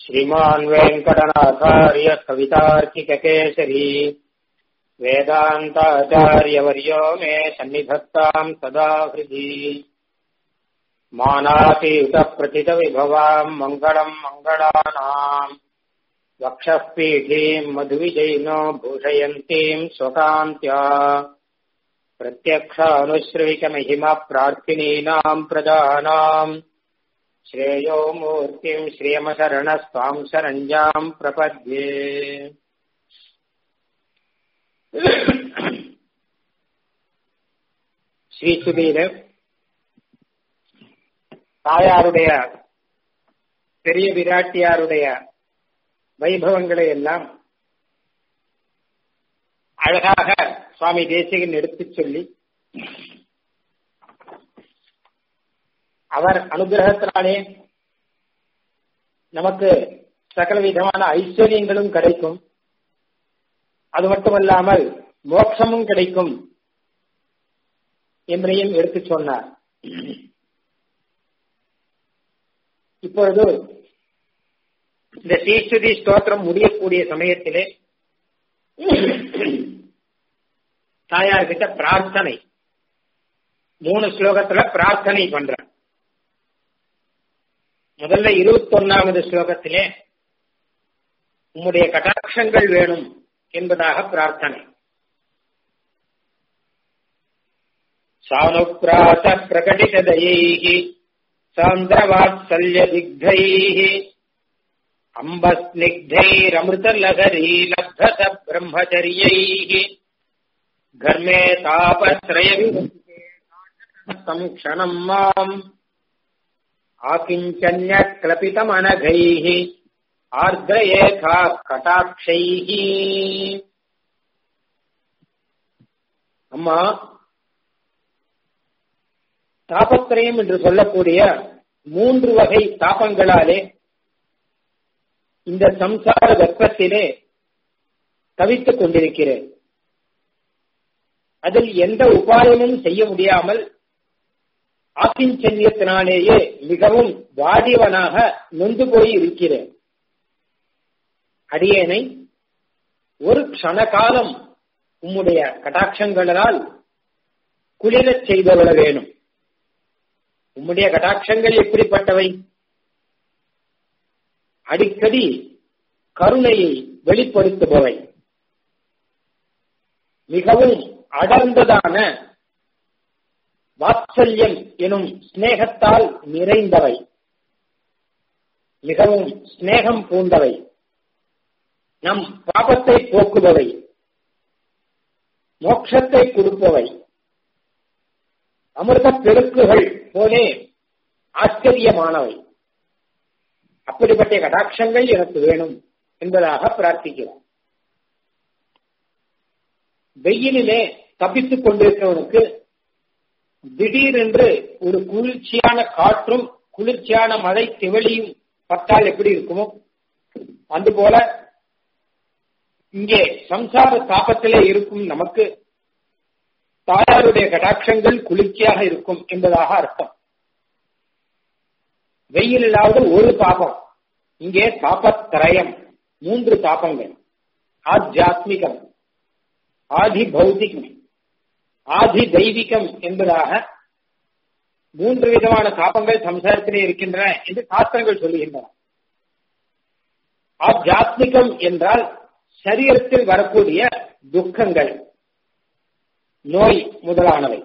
श्रीमान् वेङ्कटनाथार्य कवितार्किककेसरी वेदान्ताचार्यवर्यो मे सन्निधत्ताम् सदा हृदि मानातीतप्रथितविभवाम् मङ्गलम् मङ्गलानाम् वक्षः पीठीम् मधुविजयिनो भूषयन्तीम् स्वकान्त्या प्रत्यक्षानुश्रविकमहिमा प्रार्थिनीनाम् प्रजानाम् श्रेयो मूर्तिम् श्रियमशरणस्त्वाम् शरञ्जाम् प्रपद्ये ஸ்ரீசுதீர தாயாருடைய பெரிய விராட்டியாருடைய வைபவங்களை எல்லாம் அழகாக சுவாமி தேசிகன் எடுத்துச் சொல்லி அவர் அனுகிரகத்தினாலே நமக்கு சகல விதமான ஐஸ்வர்யங்களும் கிடைக்கும் அது மட்டுமல்லாமல் மோட்சமும் கிடைக்கும் என்பதையும் எடுத்து சொன்னார் இப்பொழுது இந்த ஸ்ரீஸ்துதி ஸ்தோத்திரம் முடியக்கூடிய சமயத்திலே தாயார்கிட்ட பிரார்த்தனை மூணு ஸ்லோகத்துல பிரார்த்தனை பண்ற முதல்ல இருபத்தி ஒன்னாவது ஸ்லோகத்திலே உம்முடைய கட்டாட்சங்கள் வேணும் என்பதாக பிரார்த்தனை சானுப்பிராச பிரகடிததைः சாந்திரவாத்சல்யதிக்தைः अम्बस्निग्धैरमृतलहरी लब्धत ब्रह्मचर्यैः घर्मे तापत्रयविरचिते क्षणम् माम् आकिञ्चन्यक्लपितमनघैः आर्द्रयेखा कटाक्षैः அம்மா தாபத்திரயம் என்று சொல்லக்கூடிய மூன்று வகை தாபங்களாலே இந்த சம்சார வெப்பத்திலே தவித்துக் கொண்டிருக்கிறேன் அதில் எந்த உபாயமும் செய்ய முடியாமல் ஆக்கிஞ்சன்யத்தினாலேயே மிகவும் வாடியவனாக நொந்து போய் இருக்கிறேன் அடியேனை ஒரு க்ஷணகாலம் உம்முடைய கட்டாட்சங்களால் குளிரச் செய்தவள வேணும் உம்முடைய கட்டாட்சங்கள் எப்படிப்பட்டவை அடிக்கடி கருணையை வெளிப்படுத்துபவை மிகவும் அடர்ந்ததான வாத்சல்யம் எனும் ஸ்நேகத்தால் நிறைந்தவை மிகவும் ஸ்நேகம் பூண்டவை நம் பாபத்தை போக்குபவை மோட்சத்தை கொடுப்பவை அமிர்த பெருக்குகள் போலே ஆச்சரியமானவை அப்படிப்பட்ட கடாட்சங்கள் எனக்கு வேணும் என்பதாக பிரார்த்திக்கிறோம் வெயிலிலே தப்பித்துக் கொண்டிருக்கிறவனுக்கு திடீரென்று ஒரு குளிர்ச்சியான காற்றும் குளிர்ச்சியான மழை திவளியும் பட்டால் எப்படி இருக்குமோ அதுபோல இங்கே சம்சார தாபத்திலே இருக்கும் நமக்கு தாயாருடைய கடாட்சங்கள் குளிர்ச்சியாக இருக்கும் என்பதாக அர்த்தம் வெயிலாவது ஒரு தாபம் இங்கே தாபத்திரயம் மூன்று தாபங்கள் ஆத்தியாத்மிகம் ஆதி பௌத்திகம் ஆதி தெய்வீகம் என்பதாக மூன்று விதமான தாபங்கள் சம்சாரத்திலே இருக்கின்றன என்று சாஸ்திரங்கள் சொல்லுகின்றன ஆத்தியாத்மிகம் என்றால் சரீரத்தில் வரக்கூடிய துக்கங்கள் நோய் முதலானவை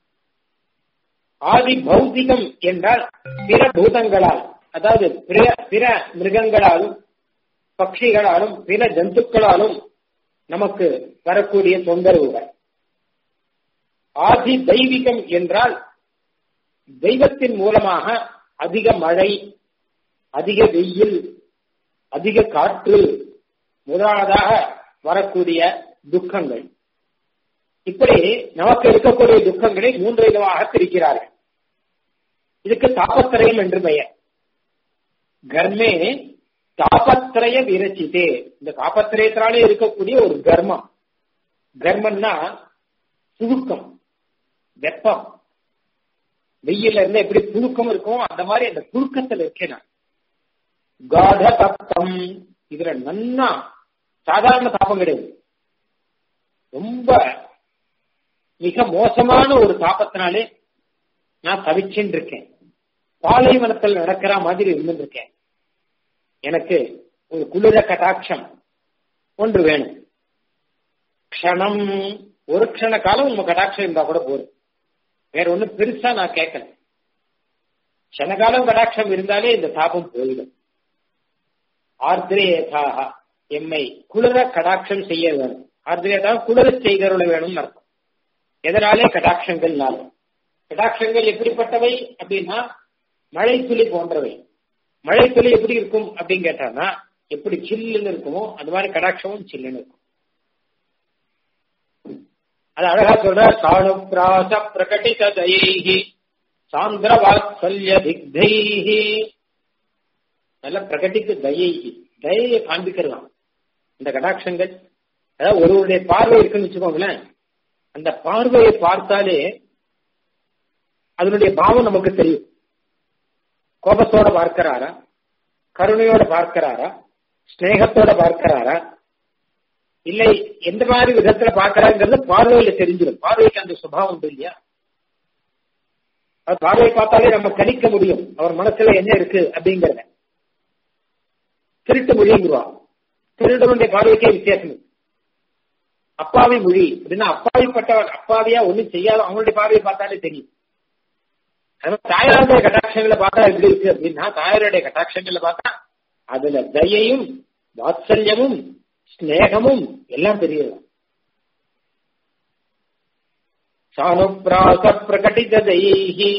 ஆதி பௌத்திகம் என்றால் பிற பூதங்களால் அதாவது பிற பிற மிருகங்களாலும் பட்சிகளாலும் பிற ஜந்துக்களாலும் நமக்கு வரக்கூடிய தொந்தரவுகள் ஆதி தெய்வீகம் என்றால் தெய்வத்தின் மூலமாக அதிக மழை அதிக வெயில் அதிக காற்று முதலானதாக வரக்கூடிய துக்கங்கள் இப்படி நமக்கு இருக்கக்கூடிய துக்கங்களை மூன்று விதமாக பிரிக்கிறார்கள் இதுக்கு தாபத்திரயம் என்று பெயர் கர்மே தாபத்திரய விரச்சித்தே இந்த தாபத்திரயத்தினாலே இருக்கக்கூடிய ஒரு கர்மம் கர்மம்னா சுருக்கம் வெப்பம் வெயில்ல இருந்து எப்படி புழுக்கம் இருக்குமோ அந்த மாதிரி அந்த புழுக்கத்தில் இருக்கேன் நான் காட தப்தம் இதுல நன்னா சாதாரண தாபம் கிடையாது ரொம்ப மிக மோசமான ஒரு தாபத்தினாலே நான் தவிச்சுட்டு இருக்கேன் பாலைவனத்தில் நடக்கிற மாதிரி இருந்துருக்கேன் எனக்கு ஒரு குளிர கட்டாட்சம் ஒன்று வேணும் க்ஷணம் ஒரு க்ஷண காலம் உங்க கட்டாட்சம் இருந்தா கூட போதும் வேற ஒண்ணும் பெருசா நான் கேட்கல க்ஷணகாலம் கடாட்சம் இருந்தாலே இந்த தாபம் போயிடும் ஆர்திரேதாக எம்மை குளிர கடாட்சம் செய்ய வேணும் ஆர்திரேதாக குளிர செய்தருள வேணும்னு அர்த்தம் எதனாலே கடாட்சங்கள்னால கடாட்சங்கள் எப்படிப்பட்டவை அப்படின்னா மழை துளி போன்றவை மழை துளி எப்படி இருக்கும் அப்படின்னு கேட்டான்னா எப்படி சில்லுன்னு இருக்குமோ அந்த மாதிரி கடாட்சமும் சில்லுன்னு இருக்கும் அது அழகா சொல்ற சாணுப்ராச பிரகட்டித தயைகி சாந்திர வாத்சல்ய திக்தைஹி நல்ல பிரகட்டித்து தயைகி தயையை காண்பிக்கிறதாம் இந்த கடாட்சங்கள் அதாவது ஒருவருடைய பார்வை இருக்குன்னு வச்சுக்கோங்களேன் அந்த பார்வையை பார்த்தாலே அதனுடைய பாவம் நமக்கு தெரியும் கோபத்தோட பார்க்கிறாரா கருணையோட பார்க்கிறாரா ஸ்னேகத்தோட பார்க்கிறாரா இல்லை எந்த மாதிரி விதத்துல பார்க்கறாங்கிறது பார்வையில தெரிஞ்சிடும் பார்வைக்கு அந்த சுபாவம் உண்டு இல்லையா அது பார்வையை பார்த்தாலே நம்ம கணிக்க முடியும் அவர் மனசுல என்ன இருக்கு அப்படிங்கறத திருட்டு மொழிங்குவா திருடனுடைய பார்வைக்கே வித்தியாசம் இருக்கு அப்பாவி மொழி அப்படின்னா அப்பாவிப்பட்டவன் அப்பாவியா ஒண்ணும் செய்யாத அவங்களுடைய பார்வையை பார்த்தாலே தெரியும் அதனால தாயாருடைய கட்டாட்சங்களை பார்த்தா எப்படி இருக்கு அப்படின்னா தாயாருடைய கட்டாட்சங்களை பார்த்தா அதுல தயையும் வாத்சல்யமும் ஸ்நேகமும் எல்லாம் தெரியுது சானுப்ராச பிரகட்டித தயைகி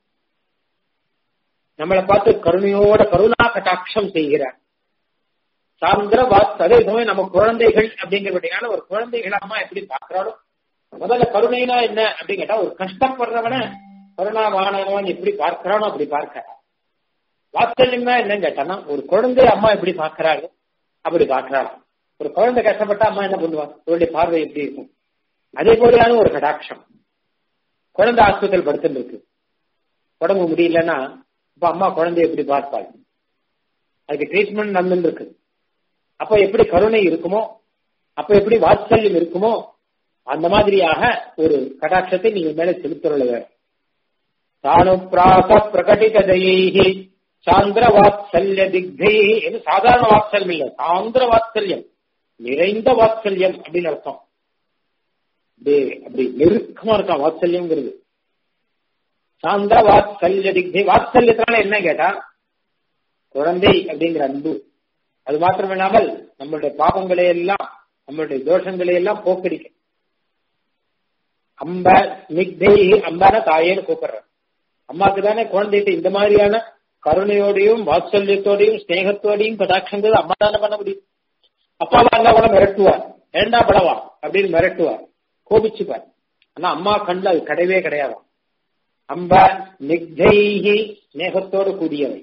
நம்மளை பார்த்து கருணையோட கருணா கட்டாட்சம் செய்கிறார் சாந்திர வாத் அதே சமயம் நம்ம குழந்தைகள் அப்படிங்கிறபடியான ஒரு குழந்தைகள் அம்மா எப்படி பார்க்கிறாளோ முதல்ல கருணைனா என்ன அப்படின்னு கேட்டா ஒரு கஷ்டப்படுறவன கருணாவானவன் எப்படி பார்க்கிறானோ அப்படி பார்க்க வாத்சல்யம்னா என்னன்னு கேட்டானா ஒரு குழந்தை அம்மா எப்படி பார்க்கிறாங்க அப்படி பார்க்கிறாள் ஒரு குழந்தை கஷ்டப்பட்டா அம்மா என்ன பண்ணுவா அவருடைய பார்வை எப்படி இருக்கும் அதே போலயான ஒரு கடாட்சம் குழந்தை ஆஸ்பத்திரியில் படுத்துட்டு இருக்கு உடம்பு முடியலன்னா இப்ப அம்மா குழந்தைய எப்படி பார்ப்பாள் அதுக்கு ட்ரீட்மெண்ட் நடந்துட்டு இருக்கு அப்ப எப்படி கருணை இருக்குமோ அப்ப எப்படி வாத்சல்யம் இருக்குமோ அந்த மாதிரியாக ஒரு கடாட்சத்தை நீங்க மேல செலுத்துறல வேணும் சாணுப்ராச பிரகட்டித தயைஹி சாந்திர வாத்சல்ய திக்தை இது சாதாரண வாத்சல்யம் இல்ல சாந்திர வாத்சல்யம் நிறைந்த வாத்சல்யம் அப்படின்னு அர்த்தம் அப்படியே அப்படி நெருக்கமா இருக்கான் வாத்சல்யம்ங்கிறது சாந்திர வாத்சல்ய திக்தை வாத்சல்யத்தினால என்ன கேட்டா குழந்தை அப்படிங்கிற அன்பு அது மாத்திரம் இல்லாமல் நம்மளுடைய பாவங்களை எல்லாம் நம்மளுடைய தோஷங்களை எல்லாம் போக்கடிக்க அம்ப நிக்தை அம்பான தாயேன்னு கூப்பிடுற அம்மாக்கு தானே குழந்தைகிட்ட இந்த மாதிரியான கருணையோடையும் வாத்சல்யத்தோடையும் ஸ்நேகத்தோடையும் கடாட்சங்கள் அம்மா தானே பண்ண முடியும் அப்பாவா இருந்தா கூட மிரட்டுவார் ஏண்டா படவா அப்படின்னு மிரட்டுவார் கோபிச்சுப்பார் ஆனா அம்மா கண்ணில் அது கிடையவே கிடையாது அம்ப நிக்தைகி ஸ்நேகத்தோடு கூடியவை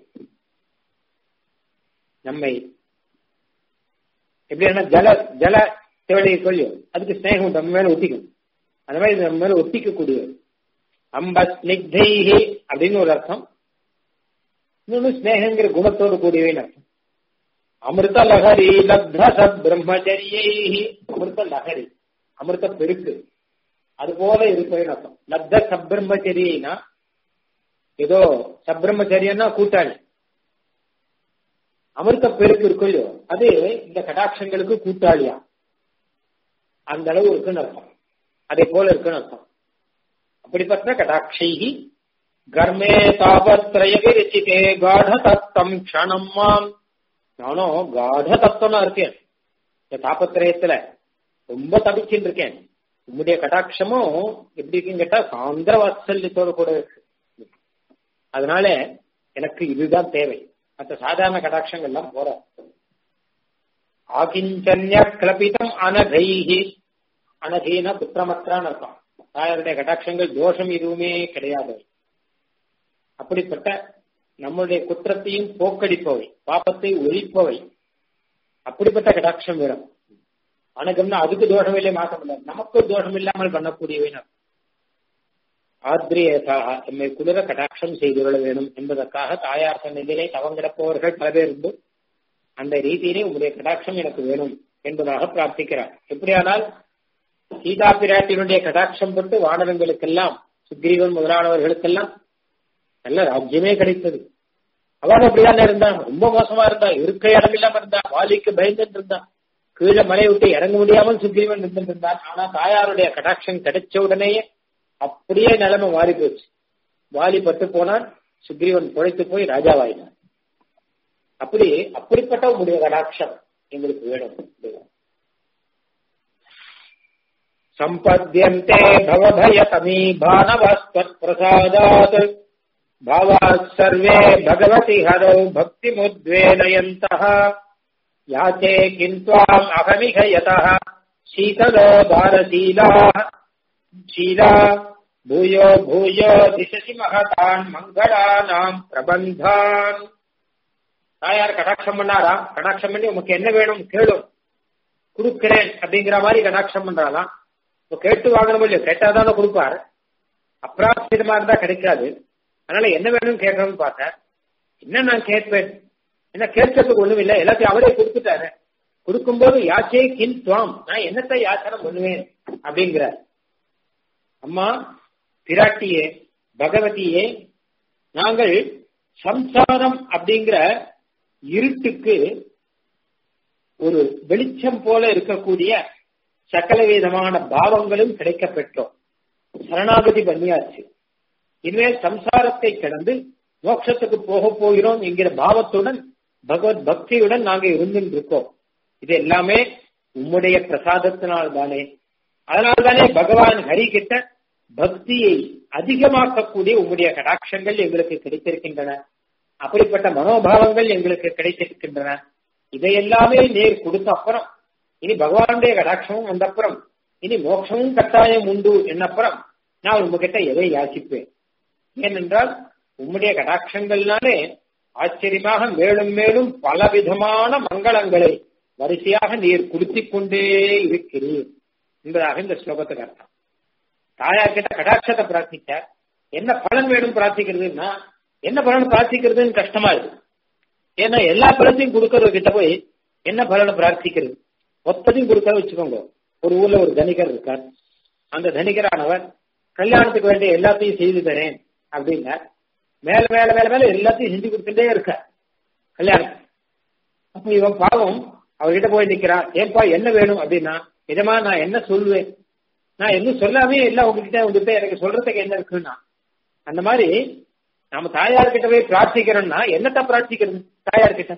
நம்மை எப்படின்னா ஜல ஜல தேவையை கொள்ளியோ அதுக்கு ஸ்நேகம் நம்ம மேல ஒட்டிக்கும் அந்த மாதிரி நம்ம மேல ஒட்டிக்கக்கூடியது அம்ப ஸ்னிக்தைஹி அப்படின்னு ஒரு அர்த்தம் இன்னொன்னு ஸ்னேகங்கிற குணத்தோடு கூடியவைன்னு அர்த்தம் அமிர்த லகரி லப்த சத் பிரம்மச்சரியை அமிர்த லகரி அமிர்த பெருக்கு அது போல இருப்பதுன்னு அர்த்தம் லப்த சப்ரம்மச்சரியனா ஏதோ சப்ரம்மச்சரியன்னா கூட்டாளி அமிர்த பெருக்கு இருக்கும் இல்லையோ அது இந்த கடாட்சங்களுக்கு கூட்டாளியா அந்த அளவு இருக்குன்னு அர்த்தம் அதே போல இருக்குன்னு அர்த்தம் அப்படிப்பட்ட கடாட்சைகி கர்மே தாபத்ரய விரச்சிதே காட தத்தம் க்ஷணம் மாம் நானும் காட தத்தமா இருக்கேன் இந்த தாபத்திரயத்துல ரொம்ப தபிச்சுட்டு இருக்கேன் உங்களுடைய கடாட்சமும் எப்படி இருக்குன்னு கேட்டா சாந்திர வாத்சல்யத்தோட கூட இருக்கு அதனால எனக்கு இதுதான் தேவை மற்ற சாதாரண கடாட்சங்கள்லாம் போற ஆகிஞ்சன்ய கிளபிதம் அனகைஹி அனகீன புத்திரமற்றான்னு அர்த்தம் தாயாருடைய கட்டாட்சங்கள் தோஷம் எதுவுமே கிடையாது அப்படிப்பட்ட நம்முடைய குற்றத்தையும் போக்கடிப்பவை பாப்பத்தை ஒழிப்பவை அப்படிப்பட்ட கடாட்சம் வேணும் அணுகம்னா அதுக்கு தோஷம் இல்லை மாற்றம் இல்லை நமக்கு தோஷம் இல்லாமல் பண்ணக்கூடியவை ஆத்ரியதாக எம்மை குளிர கடாட்சம் செய்துவிட வேணும் என்பதற்காக தாயார் சந்நிதியிலே தவங்கிடப்பவர்கள் பல பேர் உண்டு அந்த ரீதியிலே உங்களுடைய கடாட்சம் எனக்கு வேணும் என்பதாக பிரார்த்திக்கிறார் எப்படியானால் சீதா பிராட்டியினுடைய கடாட்சம் பட்டு வானரங்களுக்கெல்லாம் சுக்ரீவன் முதலானவர்களுக்கெல்லாம் நல்ல ராஜ்யமே கிடைத்தது அவன் அப்படிதான் இருந்தான் ரொம்ப மோசமா இருந்தா இருக்க இடம் இல்லாம இருந்தா வாலிக்கு பயந்துட்டு இருந்தான் கீழே மலை விட்டு இறங்க முடியாமல் சுக்ரீவன் இருந்துட்டு இருந்தான் ஆனா தாயாருடைய கடாட்சம் கிடைச்ச உடனேயே அப்படியே நிலைமை மாறி போச்சு வாலி பட்டு போனான் சுக்ரீவன் குழைத்து போய் ராஜாவாயினான் அப்படி அப்படிப்பட்ட உங்களுடைய கடாட்சம் எங்களுக்கு வேணும் சம்பத்தியந்தே பவபயதமீ பானவஸ்வத் பிரசாதாத் भावात् सर्वे भगवति हरौ भक्तिमुद्वेलयन्तः याचे किन्त्वाम् अहमिह यतः शीतलो दारशीलाः शीला भूयो भूयो दिशसि महतान् மங்களானாம் பிரபந்தான் தாயார் கடாட்சம் பண்ணாரா கடாட்சம் பண்ணி உமக்கு என்ன வேணும் கேளும் கொடுக்கிறேன் அப்படிங்கிற மாதிரி கடாட்சம் பண்றாராம் இப்போ கேட்டு வாங்கணும் இல்லையோ கேட்டாதானே கொடுப்பார் அப்ராப்திதமா இருந்தா கிடைக்காது அதனால என்ன வேணும்னு கேட்கணும்னு பார்த்தேன் என்ன நான் கேட்பேன் என்ன கேட்கறதுக்கு ஒண்ணும் இல்லை எல்லாத்தையும் அவரே கொடுத்துட்டாரு கொடுக்கும்போது யாச்சே கின் துவாம் நான் என்னத்தை யாச்சனம் பண்ணுவேன் அப்படிங்கிறார் அம்மா பிராட்டியே பகவதியே நாங்கள் சம்சாரம் அப்படிங்கிற இருட்டுக்கு ஒரு வெளிச்சம் போல இருக்கக்கூடிய சகல விதமான பாவங்களும் கிடைக்க பெற்றோம் சரணாகதி பண்ணியாச்சு இனிமேல் சம்சாரத்தை கடந்து மோட்சத்துக்கு போக போகிறோம் என்கிற பாவத்துடன் பகவத் பக்தியுடன் நாங்க இருந்துட்டு இருக்கோம் இது எல்லாமே உம்முடைய பிரசாதத்தினால் தானே அதனால் தானே பகவான் ஹரி கிட்ட பக்தியை அதிகமாக்கக்கூடிய உம்முடைய கடாட்சங்கள் எங்களுக்கு கிடைத்திருக்கின்றன அப்படிப்பட்ட மனோபாவங்கள் எங்களுக்கு கிடைத்திருக்கின்றன இதையெல்லாமே நேர் கொடுத்த அப்புறம் இனி பகவானுடைய கடாட்சமும் வந்த அப்புறம் இனி மோட்சமும் கட்டாயம் உண்டு என்னப்புறம் நான் உங்ககிட்ட எதை யாசிப்பேன் ஏனென்றால் உம்முடைய கடாட்சங்கள்னாலே ஆச்சரியமாக மேலும் மேலும் பலவிதமான மங்களங்களை வரிசையாக நீர் குடுத்திக் கொண்டே இருக்கிறீர் என்பதாக இந்த ஸ்லோகத்துக்கு அர்த்தம் தாயார் கிட்ட கடாட்சத்தை பிரார்த்திக்க என்ன பலன் வேணும் பிரார்த்திக்கிறதுன்னா என்ன பலன் பிரார்த்திக்கிறதுன்னு கஷ்டமா இருக்கு ஏன்னா எல்லா பலத்தையும் கொடுக்கறது கிட்ட போய் என்ன பலனை பிரார்த்திக்கிறது மொத்தத்தையும் கொடுக்க வச்சுக்கோங்க ஒரு ஊர்ல ஒரு தனிகர் இருக்கார் அந்த தனிகரானவர் கல்யாணத்துக்கு வேண்டிய எல்லாத்தையும் செய்து தரேன் அப்படின்னா மேல மேல மேல மேல எல்லாத்தையும் செஞ்சு கொடுத்துட்டே இருக்க கல்யாணம் அப்ப இவன் பாவம் அவர்கிட்ட போய் நிக்கிறான் ஏன்பா என்ன வேணும் அப்படின்னா இதமா நான் என்ன சொல்லுவேன் நான் எதுவும் சொல்லாமே இல்ல உங்ககிட்ட உங்ககிட்ட எனக்கு சொல்றதுக்கு என்ன இருக்குன்னா அந்த மாதிரி நாம தாயார் கிட்ட போய் பிரார்த்திக்கிறோம்னா என்னத்த பிரார்த்திக்கிறது தாயார் கிட்ட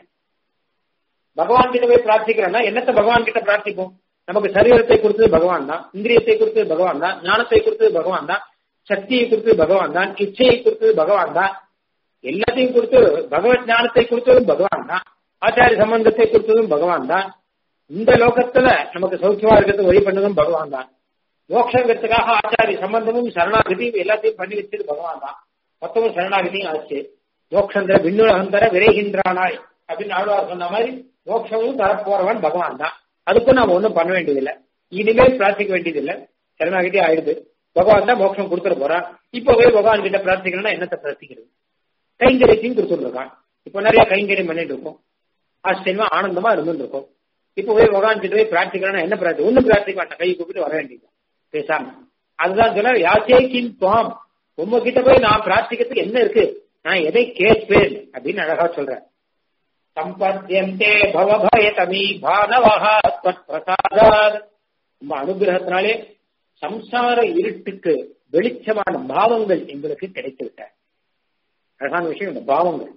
பகவான் கிட்ட போய் பிரார்த்திக்கிறோம்னா என்னத்த பகவான் கிட்ட பிரார்த்திப்போம் நமக்கு சரீரத்தை கொடுத்தது பகவான் தான் இந்திரியத்தை கொடுத்தது பகவான் தான் ஞானத்தை கொடுத்தது பகவான் தான் சக்தியை கொடுத்தது பகவான் தான் இச்சையை கொடுத்தது பகவான் தான் எல்லாத்தையும் கொடுத்து பகவத் ஞானத்தை கொடுத்ததும் பகவான் தான் ஆச்சாரிய சம்பந்தத்தை கொடுத்ததும் பகவான் தான் இந்த லோகத்துல நமக்கு சௌக்கியமா இருக்கிறது வழி பண்ணதும் பகவான் தான் மோட்சங்கிறதுக்காக ஆச்சாரிய சம்பந்தமும் சரணாகதியும் எல்லாத்தையும் பண்ணி வச்சது பகவான் தான் மொத்தமும் சரணாகதியும் ஆச்சு மோட்சந்திர விண்ணுலகந்தர விரைகின்றானாய் அப்படின்னு ஆழ்வார் சொன்ன மாதிரி மோட்சமும் தரப்போறவன் பகவான் தான் அதுக்கும் நாம ஒன்றும் பண்ண வேண்டியதில்லை இனிமேல் பிரார்த்திக்க வேண்டியதில்லை சரணாகதி ஆயிடுது பகவான் தான் மோட்சம் கொடுத்துட போறான் இப்போ போய் பகவான் கிட்ட பிரார்த்திக்கணும்னா என்னத்தை பிரார்த்திக்கிறது கைங்கரியத்தையும் கொடுத்துருக்கான் இப்போ நிறைய கைங்கரியம் பண்ணிட்டு இருக்கோம் ஆச்சரியமா ஆனந்தமா இருந்துட்டு இருக்கோம் இப்போ போய் பகவான் கிட்ட போய் பிரார்த்திக்கணும்னா என்ன பிரார்த்தி ஒன்னும் பிரார்த்திக்க மாட்டேன் கை கூப்பிட்டு வர வேண்டியது பேசாம அதுதான் சொல்ல யாச்சே கின் துவாம் உங்ககிட்ட போய் நான் பிரார்த்திக்கிறதுக்கு என்ன இருக்கு நான் எதை கேட்பேன் அப்படின்னு அழகா சொல்றேன் சம்பத்தியந்தே பவபயதமீ பானவஹா பிரசாதாத் உங்க அனுகிரகத்தினாலே சம்சார இருட்டுக்கு வெளிச்சமான பாவங்கள் எங்களுக்கு கிடைத்துவிட்ட அழகான விஷயம் இந்த பாவங்கள்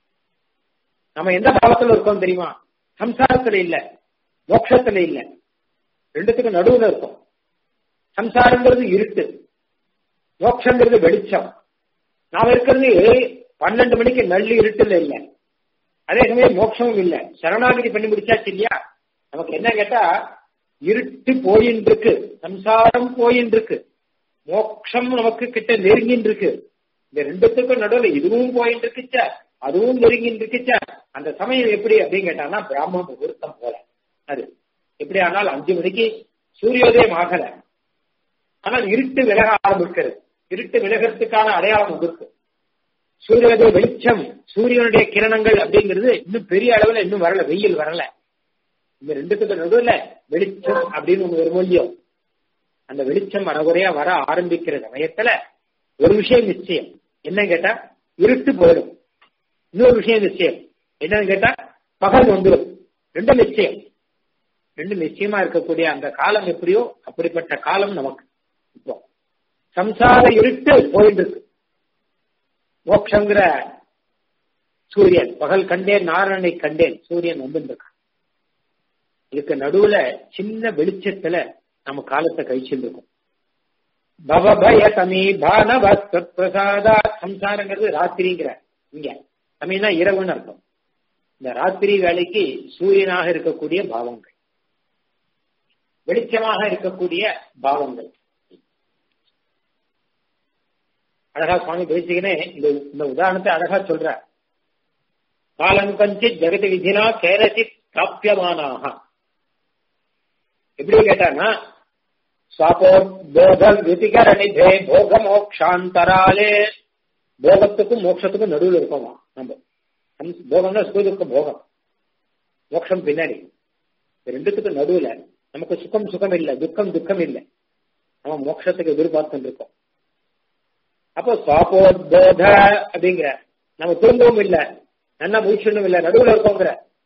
நம்ம எந்த பாவத்துல இருக்கோம் தெரியுமா சம்சாரத்துல இல்ல மோட்சத்துல இல்ல ரெண்டுத்துக்கும் நடுவுல இருக்கும் சம்சாரங்கிறது இருட்டு மோட்சங்கிறது வெளிச்சம் நாம இருக்கிறது பன்னெண்டு மணிக்கு நள்ளி இருட்டுல இல்ல அதே சமயம் மோட்சமும் இல்ல சரணாகதி பண்ணி முடிச்சாச்சு இல்லையா நமக்கு என்ன கேட்டா இருட்டு போயின் இருக்கு சம்சாரம் போயின் இருக்கு மோட்சம் நமக்கு கிட்ட நெருங்கின் இருக்கு இந்த ரெண்டுத்துக்கும் நடுவில் இதுவும் போயின் இருக்குச்சா அதுவும் நெருங்கின் இருக்குச்சா அந்த சமயம் எப்படி அப்படின்னு கேட்டாங்கன்னா பிராமண முகூர்த்தம் போல அது எப்படி ஆனால் அஞ்சு மணிக்கு சூரியோதயம் ஆகல ஆனால் இருட்டு விலக ஆரம்பிக்கிறது இருட்டு விலகிறதுக்கான அடையாளம் இருக்கு சூரியனுடைய வெளிச்சம் சூரியனுடைய கிரணங்கள் அப்படிங்கிறது இன்னும் பெரிய அளவுல இன்னும் வரல வெயில் வரல இந்த ரெண்டுத்துக்கு நடுவுல வெளிச்சம் அப்படின்னு ஒண்ணு ஒரு மூலியம் அந்த வெளிச்சம் வரகுறையா வர ஆரம்பிக்கிற சமயத்துல ஒரு விஷயம் நிச்சயம் என்ன கேட்டா இருட்டு போயிடும் இன்னொரு விஷயம் நிச்சயம் என்னன்னு கேட்டா பகல் வந்துடும் ரெண்டும் நிச்சயம் ரெண்டு நிச்சயமா இருக்கக்கூடிய அந்த காலம் எப்படியோ அப்படிப்பட்ட காலம் நமக்கு இப்போ சம்சார இருட்டு போயிட்டு இருக்கு மோட்சங்கிற சூரியன் பகல் கண்டேன் நாராயணனை கண்டேன் சூரியன் வந்து இருக்கான் இதுக்கு நடுவுல சின்ன வெளிச்சத்துல நம்ம காலத்தை கழிச்சுட்டு இருக்கோம் பவபய தமி பானவ பிரசாதா சம்சாரங்கிறது ராத்திரிங்கிற இங்க தமிழ்னா இரவுன்னு அர்த்தம் இந்த ராத்திரி வேலைக்கு சூரியனாக இருக்கக்கூடிய பாவங்கள் வெளிச்சமாக இருக்கக்கூடிய பாவங்கள் அழகா சுவாமி பேசிக்கனே இந்த இந்த உதாரணத்தை அழகா சொல்ற காலம் கஞ்சித் ஜெகதி விதினா கேரசித் பிராபியமானாக எப்படி கேட்டானா சுவாபோத்போத விதிகரணிதே போக மோக்ஷாந்தராலே போகத்துக்கும் மோட்சத்துக்கும் நடுவில் இருக்கோமா நம்ம போகம்னா சுகதுக்க போகம் மோட்சம் பின்னாடி ரெண்டுத்துக்கும் நடுவுல நமக்கு சுகம் சுகம் இல்லை துக்கம் துக்கம் இல்லை நம்ம மோட்சத்துக்கு எதிர்பார்த்து இருக்கோம் அப்போ சுவாபோத்போத அப்படிங்கிற நம்ம திரும்பவும் இல்லை நல்லா முயற்சியும் இல்லை நடுவில் இருக்கோங்கிற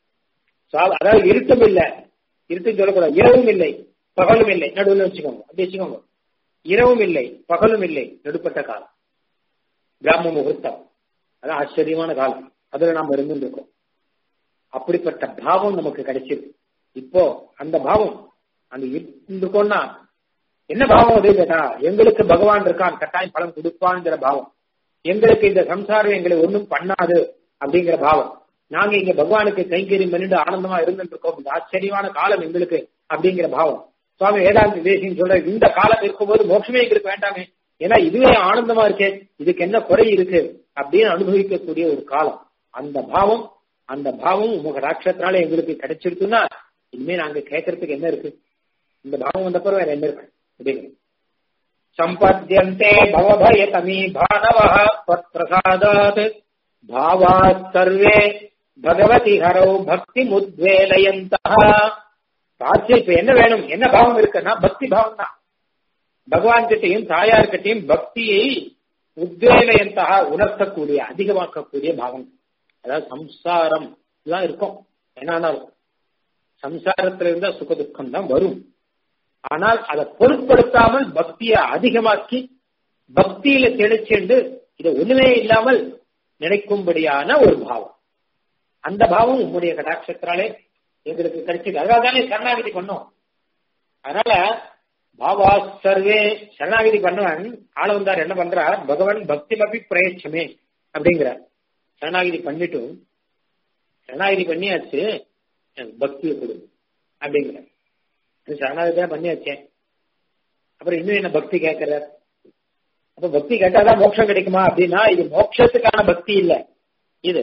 அதாவது இருட்டும் இல்லை இருட்டு சொல்லக்கூடாது இரவும் இல்லை பகலும் இல்லை நடுவில் வச்சுக்கோங்க அப்படி வச்சுக்கோங்க இரவும் இல்லை பகலும் இல்லை நடுப்பட்ட காலம் பிராம முகூர்த்தம் அதான் ஆச்சரியமான காலம் அதுல நாம் இருந்துருக்கோம் அப்படிப்பட்ட பாவம் நமக்கு கிடைச்சிருக்கு இப்போ அந்த பாவம் அந்த இருந்துக்கோன்னா என்ன பாவம் அது கேட்டா எங்களுக்கு பகவான் இருக்கான் கட்டாயம் பலன் கொடுப்பான்ங்கிற பாவம் எங்களுக்கு இந்த சம்சாரம் எங்களை ஒன்றும் பண்ணாது அப்படிங்கிற பாவம் நாங்க இங்க பகவானுக்கு கைங்கறி பண்ணிட்டு ஆனந்தமா இருந்துட்டு இருக்கோம் இந்த ஆச்சரியமான காலம் எங்களுக்கு அப்படிங்கிற பாவம் சுவாமி வேதாந்த தேசியம் சொல்ற இந்த காலம் இருக்கும்போது மோட்சமே எங்களுக்கு வேண்டாமே ஏன்னா இதுவே ஆனந்தமா இருக்கே இதுக்கு என்ன குறை இருக்கு அப்படின்னு அனுபவிக்கக்கூடிய ஒரு காலம் அந்த பாவம் அந்த பாவம் உங்க ராட்சத்தினால எங்களுக்கு கிடைச்சிருக்குன்னா இனிமே நாங்க கேட்கறதுக்கு என்ன இருக்கு இந்த பாவம் வந்தப்பறம் வேற என்ன இருக்கு அப்படின்னு சம்பத்தியந்தே பவபய தமீ பானவ பிரசாதாத் பாவா சர்வே பகவதி ஹரோ பக்தி முத்வேலயந்த பார்த்து இப்ப என்ன வேணும் என்ன பாவம் இருக்குன்னா பக்தி பாவம் தான் பகவான் கிட்டையும் தாயார் கிட்டையும் பக்தியை உத்வேலயந்தாக உணர்த்தக்கூடிய அதிகமாக்கக்கூடிய பாவம் அதாவது சம்சாரம் எல்லாம் இருக்கும் என்னாலும் சம்சாரத்துல இருந்தா சுக துக்கம் தான் வரும் ஆனால் அதை பொருட்படுத்தாமல் பக்தியை அதிகமாக்கி பக்தியில திளைச்சென்று இதை ஒண்ணுமே இல்லாமல் நினைக்கும்படியான ஒரு பாவம் அந்த பாவம் உங்களுடைய கடாட்சத்தினாலே எங்களுக்கு கிடைச்சது அதனால தானே சரணாகிதி பண்ணோம் அதனால பாபா சர்வே சரணாகிதி பண்ணவன் ஆளவந்தார் என்ன பண்றார் பகவான் பக்தி மபி பிரயட்சமே அப்படிங்கிறார் சரணாகிதி பண்ணிட்டு சரணாகிதி பண்ணியாச்சு எனக்கு பக்தியை கொடு அப்படிங்கிறார் சரணாகிதி தான் பண்ணியாச்சேன் அப்புறம் இன்னும் என்ன பக்தி கேட்கிறார் அப்ப பக்தி கேட்டாதான் மோட்சம் கிடைக்குமா அப்படின்னா இது மோட்சத்துக்கான பக்தி இல்ல இது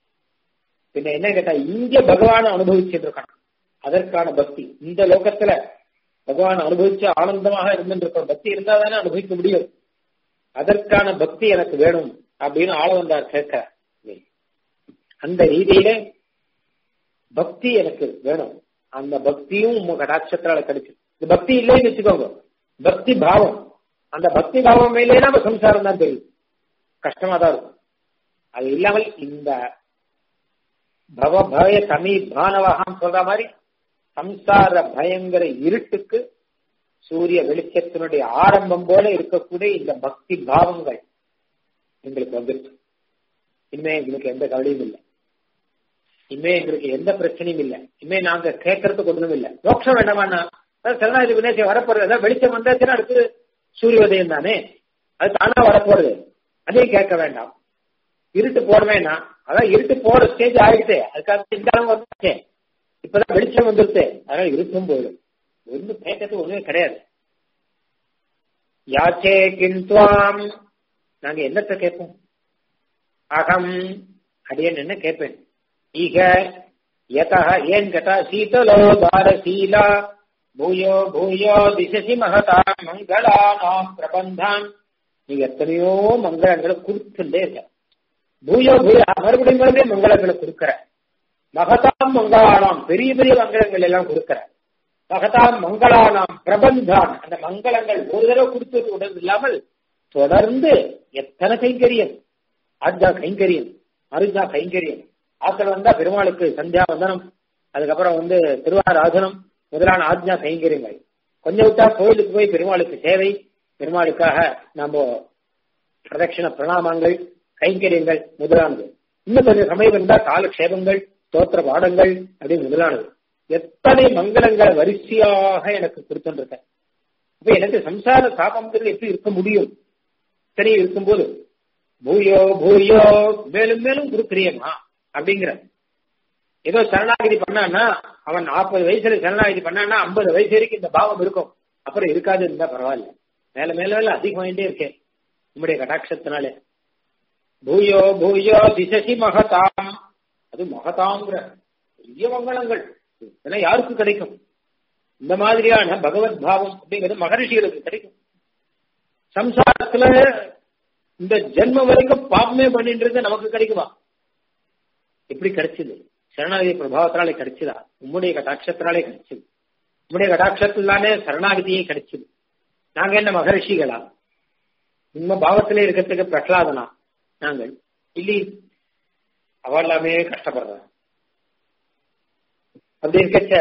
பின்ன என்ன கேட்டா இங்க பகவான அனுபவிச்சுட்டு இருக்கான் அதற்கான பக்தி இந்த லோகத்துல பகவான் அனுபவிச்சு ஆனந்தமாக இருந்துட்டு பக்தி இருந்தா தானே அனுபவிக்க முடியும் அதற்கான பக்தி எனக்கு வேணும் அப்படின்னு ஆள வந்தார் கேட்க அந்த ரீதியில பக்தி எனக்கு வேணும் அந்த பக்தியும் உங்க கடாட்சத்தால கிடைச்சு இந்த பக்தி இல்லைன்னு வச்சுக்கோங்க பக்தி பாவம் அந்த பக்தி பாவம் மேலே நம்ம சம்சாரம் தான் தெரியும் கஷ்டமா தான் இருக்கும் அது இல்லாமல் இந்த பவ பய தமி பானவகாம் சொல்ற மாதிரி சம்சார பயங்கர இருட்டுக்கு சூரிய வெளிச்சத்தினுடைய ஆரம்பம் போல இருக்கக்கூடிய இந்த பக்தி பாவங்கள் எங்களுக்கு வந்துருச்சு இனிமே எங்களுக்கு எந்த கவலையும் இல்லை இனிமே எங்களுக்கு எந்த பிரச்சனையும் இல்லை இனிமே நாங்க கேட்கறதுக்கு ஒண்ணும் இல்லை மோட்சம் வேண்டாமாண்ணா சரணாதி வினேசம் வரப்போறது அதான் வெளிச்சம் வந்தாச்சுன்னா அடுத்து சூரிய உதயம் தானே அது தானா வரப்போறது அதையும் கேட்க வேண்டாம் இருட்டு போடவேனா அதான் இருட்டு போற ஸ்டேஜ் ஆயிடுச்சு அதுக்காக இந்த அளவு வந்துச்சே இப்பதான் வெளிச்சம் வந்துருச்சு அதனால இருக்கும் போயிடும் ஒன்றும் கேட்கறது ஒண்ணுமே கிடையாது யாச்சே கின்துவாம் நாங்க என்னத்தை கேட்போம் அகம் அடியன் என்ன கேட்பேன் ஈக யதா ஏன் கேட்டா சீதலோ தாரசீலா பூயோ பூயோ திசசி மகதா மங்களா நாம் பிரபந்தான் நீ எத்தனையோ மங்களங்களை கொடுத்துட்டே இருக்க பூயோ பூயா மறுபடியும் மறுபடியும் மங்களங்களை கொடுக்கிற மகதாம் மங்களானாம் பெரிய பெரிய மங்களங்கள் எல்லாம் கொடுக்கிற மகதாம் மங்களானாம் பிரபந்தான் அந்த மங்களங்கள் ஒரு தடவை கொடுத்தது உடல் இல்லாமல் தொடர்ந்து எத்தனை கைங்கரியம் ஆஜ்ஜா கைங்கரியம் அருஜா கைங்கரியம் ஆத்தல் வந்தா பெருமாளுக்கு சந்தியா வந்தனம் அதுக்கப்புறம் வந்து திருவாராதனம் முதலான ஆஜ்ஞா கைங்கரியங்கள் கொஞ்சம் விட்டா கோயிலுக்கு போய் பெருமாளுக்கு சேவை பெருமாளுக்காக நம்ம பிரதட்சிண பிரணாமங்கள் கைங்கரியங்கள் முதலானது இன்னும் கொஞ்சம் சமயம் இருந்தா காலக்ஷேபங்கள் ஸ்தோத்திர பாடங்கள் அப்படின்னு முதலானது எத்தனை மங்களங்களை வரிசையாக எனக்கு கொடுத்துருக்க அப்ப எனக்கு சம்சார சாபங்கள் எப்படி இருக்க முடியும் சரி இருக்கும்போது பூயோ பூயோ மேலும் மேலும் கொடுக்குறியம்மா அப்படிங்கிற ஏதோ சரணாகிதி பண்ணான்னா அவன் நாற்பது வயசுல சரணாகிதி பண்ணான்னா ஐம்பது வயசு வரைக்கும் இந்த பாவம் இருக்கும் அப்புறம் இருக்காது இருந்தா பரவாயில்ல மேல மேல மேல அதிகமாயிட்டே இருக்கேன் நம்முடைய கடாட்சத்தினாலே பூயோ பூயோ திசசி மகதாம் அது மகதாங்கிற பெரிய மங்களங்கள் இதெல்லாம் யாருக்கு கிடைக்கும் இந்த மாதிரியான பகவத் பாவம் அப்படிங்கிறது மகரிஷிகளுக்கு கிடைக்கும் சம்சாரத்துல இந்த ஜென்ம வரைக்கும் பாப்பமே பண்ணிட்டு இருந்த நமக்கு கிடைக்குமா எப்படி கிடைச்சது சரணாகதி பிரபாவத்தினாலே கிடைச்சதா உம்முடைய கட்டாட்சத்தினாலே கிடைச்சது உம்முடைய கட்டாட்சத்தினாலே சரணாகதியே கிடைச்சது நாங்க என்ன மகரிஷிகளா உண்மை பாவத்திலே இருக்கிறதுக்கு பிரகலாதனா நாங்கள் இல்லை அவ எல்லாமே கஷ்டப்படுற அப்படி இருக்கச்ச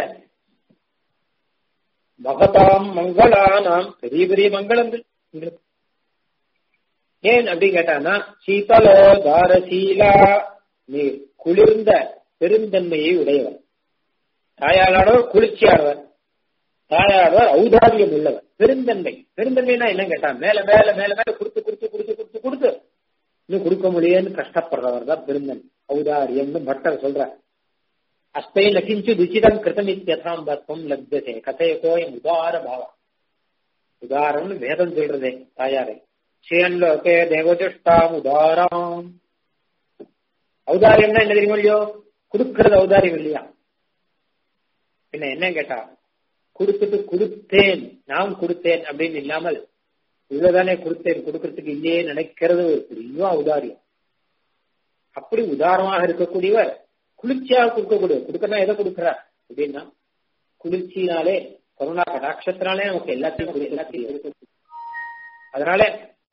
மகதாம் மங்களானாம் பெரிய பெரிய மங்களங்கள் எங்களுக்கு ஏன் அப்படின்னு கேட்டான்னா சீதலோ தாரசீலா நீ குளிர்ந்த பெருந்தன்மையை உடையவர் தாயாளர் குளிர்ச்சியாளவர் தாயாளர் ஔதாரியம் உள்ளவர் பெருந்தன்மை பெருந்தன்மைனா என்ன கேட்டா மேல மேல மேல மேல கொடுத்து கொடுத்து கொடுத்து கொடுத்து கொடுத்து இன்னும் கொடுக்க முடியன்னு கஷ்டப்படுறவர் தான் பெருந்தன் ஔதாரியம்னு பட்டர் சொல்ற அஸ்தை நகிஞ்சு துச்சிதம் கிருதம் இத்தியதாம் தத்துவம் லப்யதே கதையகோ என் உதார பாவம் உதாரம்னு வேதம் சொல்றதே தாயாரை ஸ்ரீயன்லோகே தேவதிஷ்டாம் உதாராம் ஔதாரியம்னா என்ன தெரியுமா இல்லையோ கொடுக்கறது ஔதாரியம் இல்லையா என்ன என்ன கேட்டா கொடுத்துட்டு கொடுத்தேன் நான் கொடுத்தேன் அப்படின்னு இல்லாமல் இவ்வளவுதானே கொடுத்தேன் கொடுக்கறதுக்கு இல்லையே நினைக்கிறது ஒரு பெரிய ஔதாரியம் அப்படி உதாரணமாக இருக்கக்கூடியவர் குளிர்ச்சியாக கொடுக்கக்கூடியவர் கொடுக்கறதா எதை கொடுக்கிறார் அப்படின்னா குளிர்ச்சியினாலே கருணா கடாட்சத்தினாலே நமக்கு எல்லாத்தையும் எல்லாத்தையும் அதனால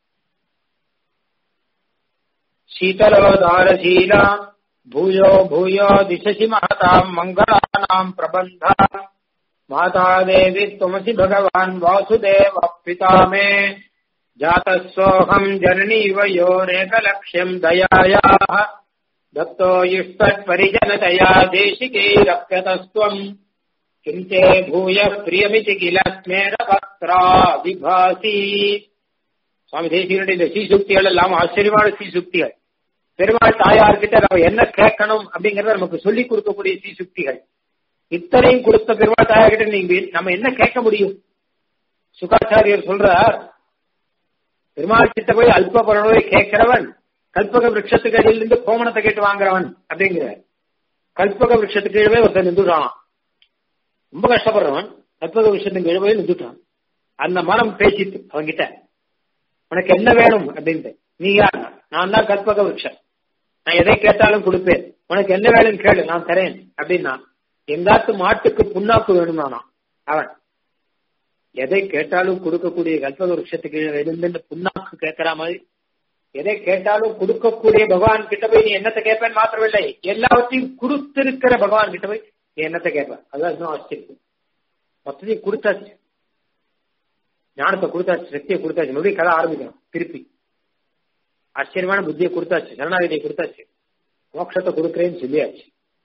शीतलोदारशीला भूयो भूयो दिशसि महताम् मङ्गलानाम् प्रबन्धा माता देवी त्वमसि भगवान् वासुदेव पिता मे जातः सोऽहम् जननीव योरेकलक्ष्यम् दयायाः दत्तो युष्टत्परिजनतया देशिकैरप्यतस्त्वम् किम् ते भूयः प्रियमिति किल स्मेरपत्रा विभासी சுவாமி தேசியனுடைய இந்த சீசுக்திகள் எல்லாம் ஆச்சரியமான சீசுக்திகள் பெருமாள் தாயார்கிட்ட நம்ம என்ன கேட்கணும் அப்படிங்கறத நமக்கு சொல்லி கொடுக்கக்கூடிய சீசுக்திகள் இத்தனையும் கொடுத்த பெருமாள் தாயார்கிட்ட நீங்க நம்ம என்ன கேட்க முடியும் சுகாச்சாரியர் சொல்றார் பெருமாள் கிட்ட போய் அல்ப பரணுவை கேட்கிறவன் கல்பக விரட்சத்துக்கு அடியில் இருந்து கோமணத்தை கேட்டு வாங்குறவன் அப்படிங்கிற கல்பக விரட்சத்துக்கு கீழவே ஒருத்தன் நின்றுட்டான் ரொம்ப கஷ்டப்படுறவன் கல்பக விரட்சத்துக்கு கீழவே நின்றுட்டான் அந்த மனம் பேசிட்டு அவன்கிட்ட உனக்கு என்ன வேணும் அப்படின்ட்டு நீ யார் நான் தான் கற்பக விருட்சம் நான் எதை கேட்டாலும் கொடுப்பேன் உனக்கு என்ன வேணும்னு கேளு நான் தரேன் அப்படின்னா எங்காத்து மாட்டுக்கு புண்ணாக்கு வேணும் நானா அவன் எதை கேட்டாலும் கொடுக்கக்கூடிய கல்பக விருட்சத்துக்கு இருந்து புண்ணாக்கு கேட்கிற மாதிரி எதை கேட்டாலும் கொடுக்கக்கூடிய பகவான் கிட்ட போய் நீ என்னத்தை கேட்பேன் மாத்திரமில்லை எல்லாவற்றையும் கொடுத்திருக்கிற பகவான் கிட்ட போய் நீ என்னத்தை கேட்பேன் அதுதான் இன்னும் ஆச்சரியம் மொத்தத்தையும் கொடுத்தாச்சு ஞானத்தை கொடுத்தாச்சு சக்தியை கொடுத்தாச்சு மறுபடியும் கதை ஆரம்பிக்கணும் திருப்பி ஆச்சரியமான புத்தியை கொடுத்தாச்சு சரணாகதியை கொடுத்தாச்சு மோட்சத்தை கொடுக்குறேன்னு சொல்லியாச்சு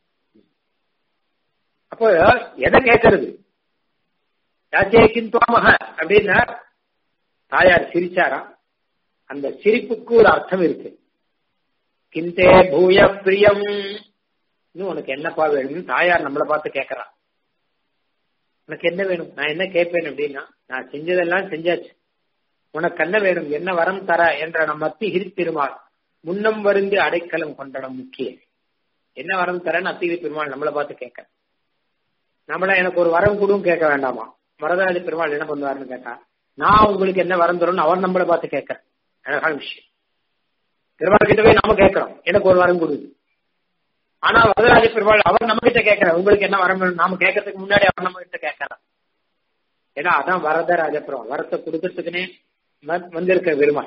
அப்போ எதை கேட்கறது யாச்சே கிந்துவாமக அப்படின்னா தாயார் சிரிச்சாரா அந்த சிரிப்புக்கு ஒரு அர்த்தம் இருக்கு கிந்தே பூய பிரியம் இன்னும் உனக்கு என்னப்பா வேணும்னு தாயார் நம்மளை பார்த்து கேட்கறான் உனக்கு என்ன வேணும் நான் என்ன கேட்பேன் அப்படின்னா நான் செஞ்சதெல்லாம் செஞ்சாச்சு உனக்கு என்ன வேணும் என்ன வரம் தர என்ற நம் அத்தி பெருமாள் முன்னம் வருந்தி அடைக்கலம் கொண்டடம் முக்கிய என்ன வரம் தரன்னு அத்திகிரி பெருமாள் நம்மளை பார்த்து கேட்க நம்மள எனக்கு ஒரு வரம் கொடுன்னு கேட்க வேண்டாமா வரதராஜ பெருமாள் என்ன பண்ணுவாருன்னு கேட்டா நான் உங்களுக்கு என்ன வரம் தரும்னு அவர் நம்மளை பார்த்து கேட்க அழகான விஷயம் பெருமாள் கிட்ட போய் நாம கேட்கிறோம் எனக்கு ஒரு வரம் கொடுது ஆனா வரதராஜ பெருமாள் அவர் நம்ம கிட்ட கேட்கிறார் உங்களுக்கு என்ன வரம் வேணும் நாம கேட்கறதுக்கு முன்னாடி அவர் நம்ம கிட்ட கேட்கறார் ஏன்னா அதான் வரதராஜ பெருமாள் வரத்தை கொடுக்கறதுக்குன்னே வந்திருக்க பெருமாள்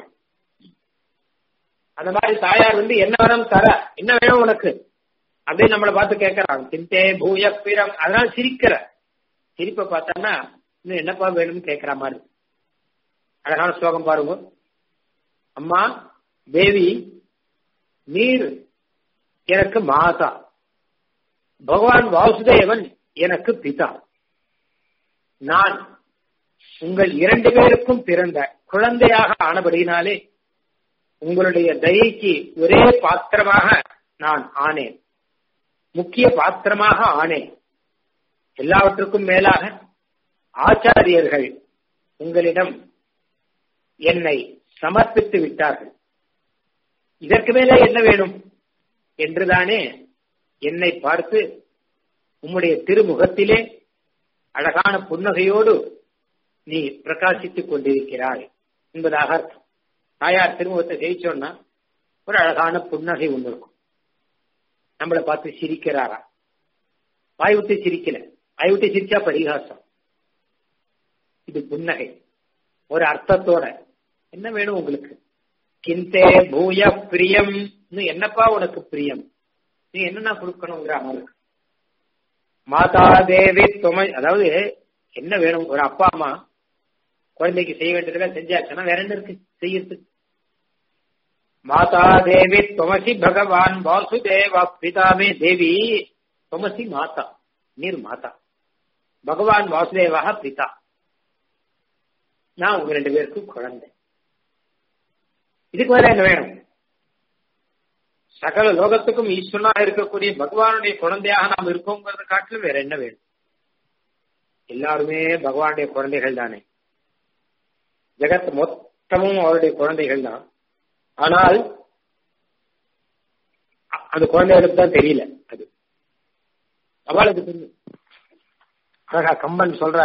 அந்த மாதிரி தாயார் வந்து என்ன வரம் தர என்ன வேணும் உனக்கு அப்படின்னு நம்மளை பார்த்து கேட்கறாங்க சிந்தே பூய பிரம் அதனால சிரிக்கிற சிரிப்பை பார்த்தோம்னா இன்னும் என்னப்பா வேணும்னு கேட்கிற மாதிரி அழகான ஸ்லோகம் பாருங்க அம்மா தேவி நீர் எனக்கு மாதா பகவான் வாசுதேவன் எனக்கு பிதா நான் உங்கள் இரண்டு பேருக்கும் பிறந்த குழந்தையாக ஆனபடியினாலே உங்களுடைய தயைக்கு ஒரே பாத்திரமாக நான் ஆனேன் முக்கிய பாத்திரமாக ஆனேன் எல்லாவற்றுக்கும் மேலாக ஆச்சாரியர்கள் உங்களிடம் என்னை சமர்ப்பித்து விட்டார்கள் இதற்கு மேலே என்ன வேணும் என்றுதானே என்னை பார்த்து உம்முடைய திருமுகத்திலே அழகான புன்னகையோடு நீ பிரகாசித்துக் கொண்டிருக்கிறாய் என்பதாக அர்த்தம் தாயார் திருமுகத்தை ஜெயிச்சோன்னா ஒரு அழகான புன்னகை ஒன்று இருக்கும் நம்மளை பார்த்து சிரிக்கிறாரா வாய் விட்டு சிரிக்கல வாய் விட்டு சிரிச்சா பரிகாசம் இது புன்னகை ஒரு அர்த்தத்தோட என்ன வேணும் உங்களுக்கு கிந்தே பூய பிரியம் என்னப்பா உனக்கு பிரியம் நீ என்னென்ன கொடுக்கணுங்கிற அவங்களுக்கு மாதா தேவி துமை அதாவது என்ன வேணும் ஒரு அப்பா அம்மா குழந்தைக்கு செய்ய வேண்டியதெல்லாம் செஞ்சாச்சுன்னா வேற என்ன இருக்கு செய்யறதுக்கு மாதா தேவி துமசி பகவான் வாசுதேவ பிதாமே தேவி துமசி மாதா நீர் மாதா பகவான் வாசுதேவாக பிதா நான் உங்க ரெண்டு பேருக்கும் குழந்தை இதுக்கு மேல என்ன வேணும் சகல லோகத்துக்கும் ஈஸ்வரனா இருக்கக்கூடிய பகவானுடைய குழந்தையாக நாம் இருக்கோங்கிறத காட்டிலும் வேற என்ன வேணும் எல்லாருமே பகவானுடைய குழந்தைகள் தானே ஜெகத் மொத்தமும் அவருடைய குழந்தைகள் தான் ஆனால் அந்த குழந்தைகளுக்கு தான் தெரியல அது அவளுக்கு தெரியும் அழகா கம்பன் சொல்ற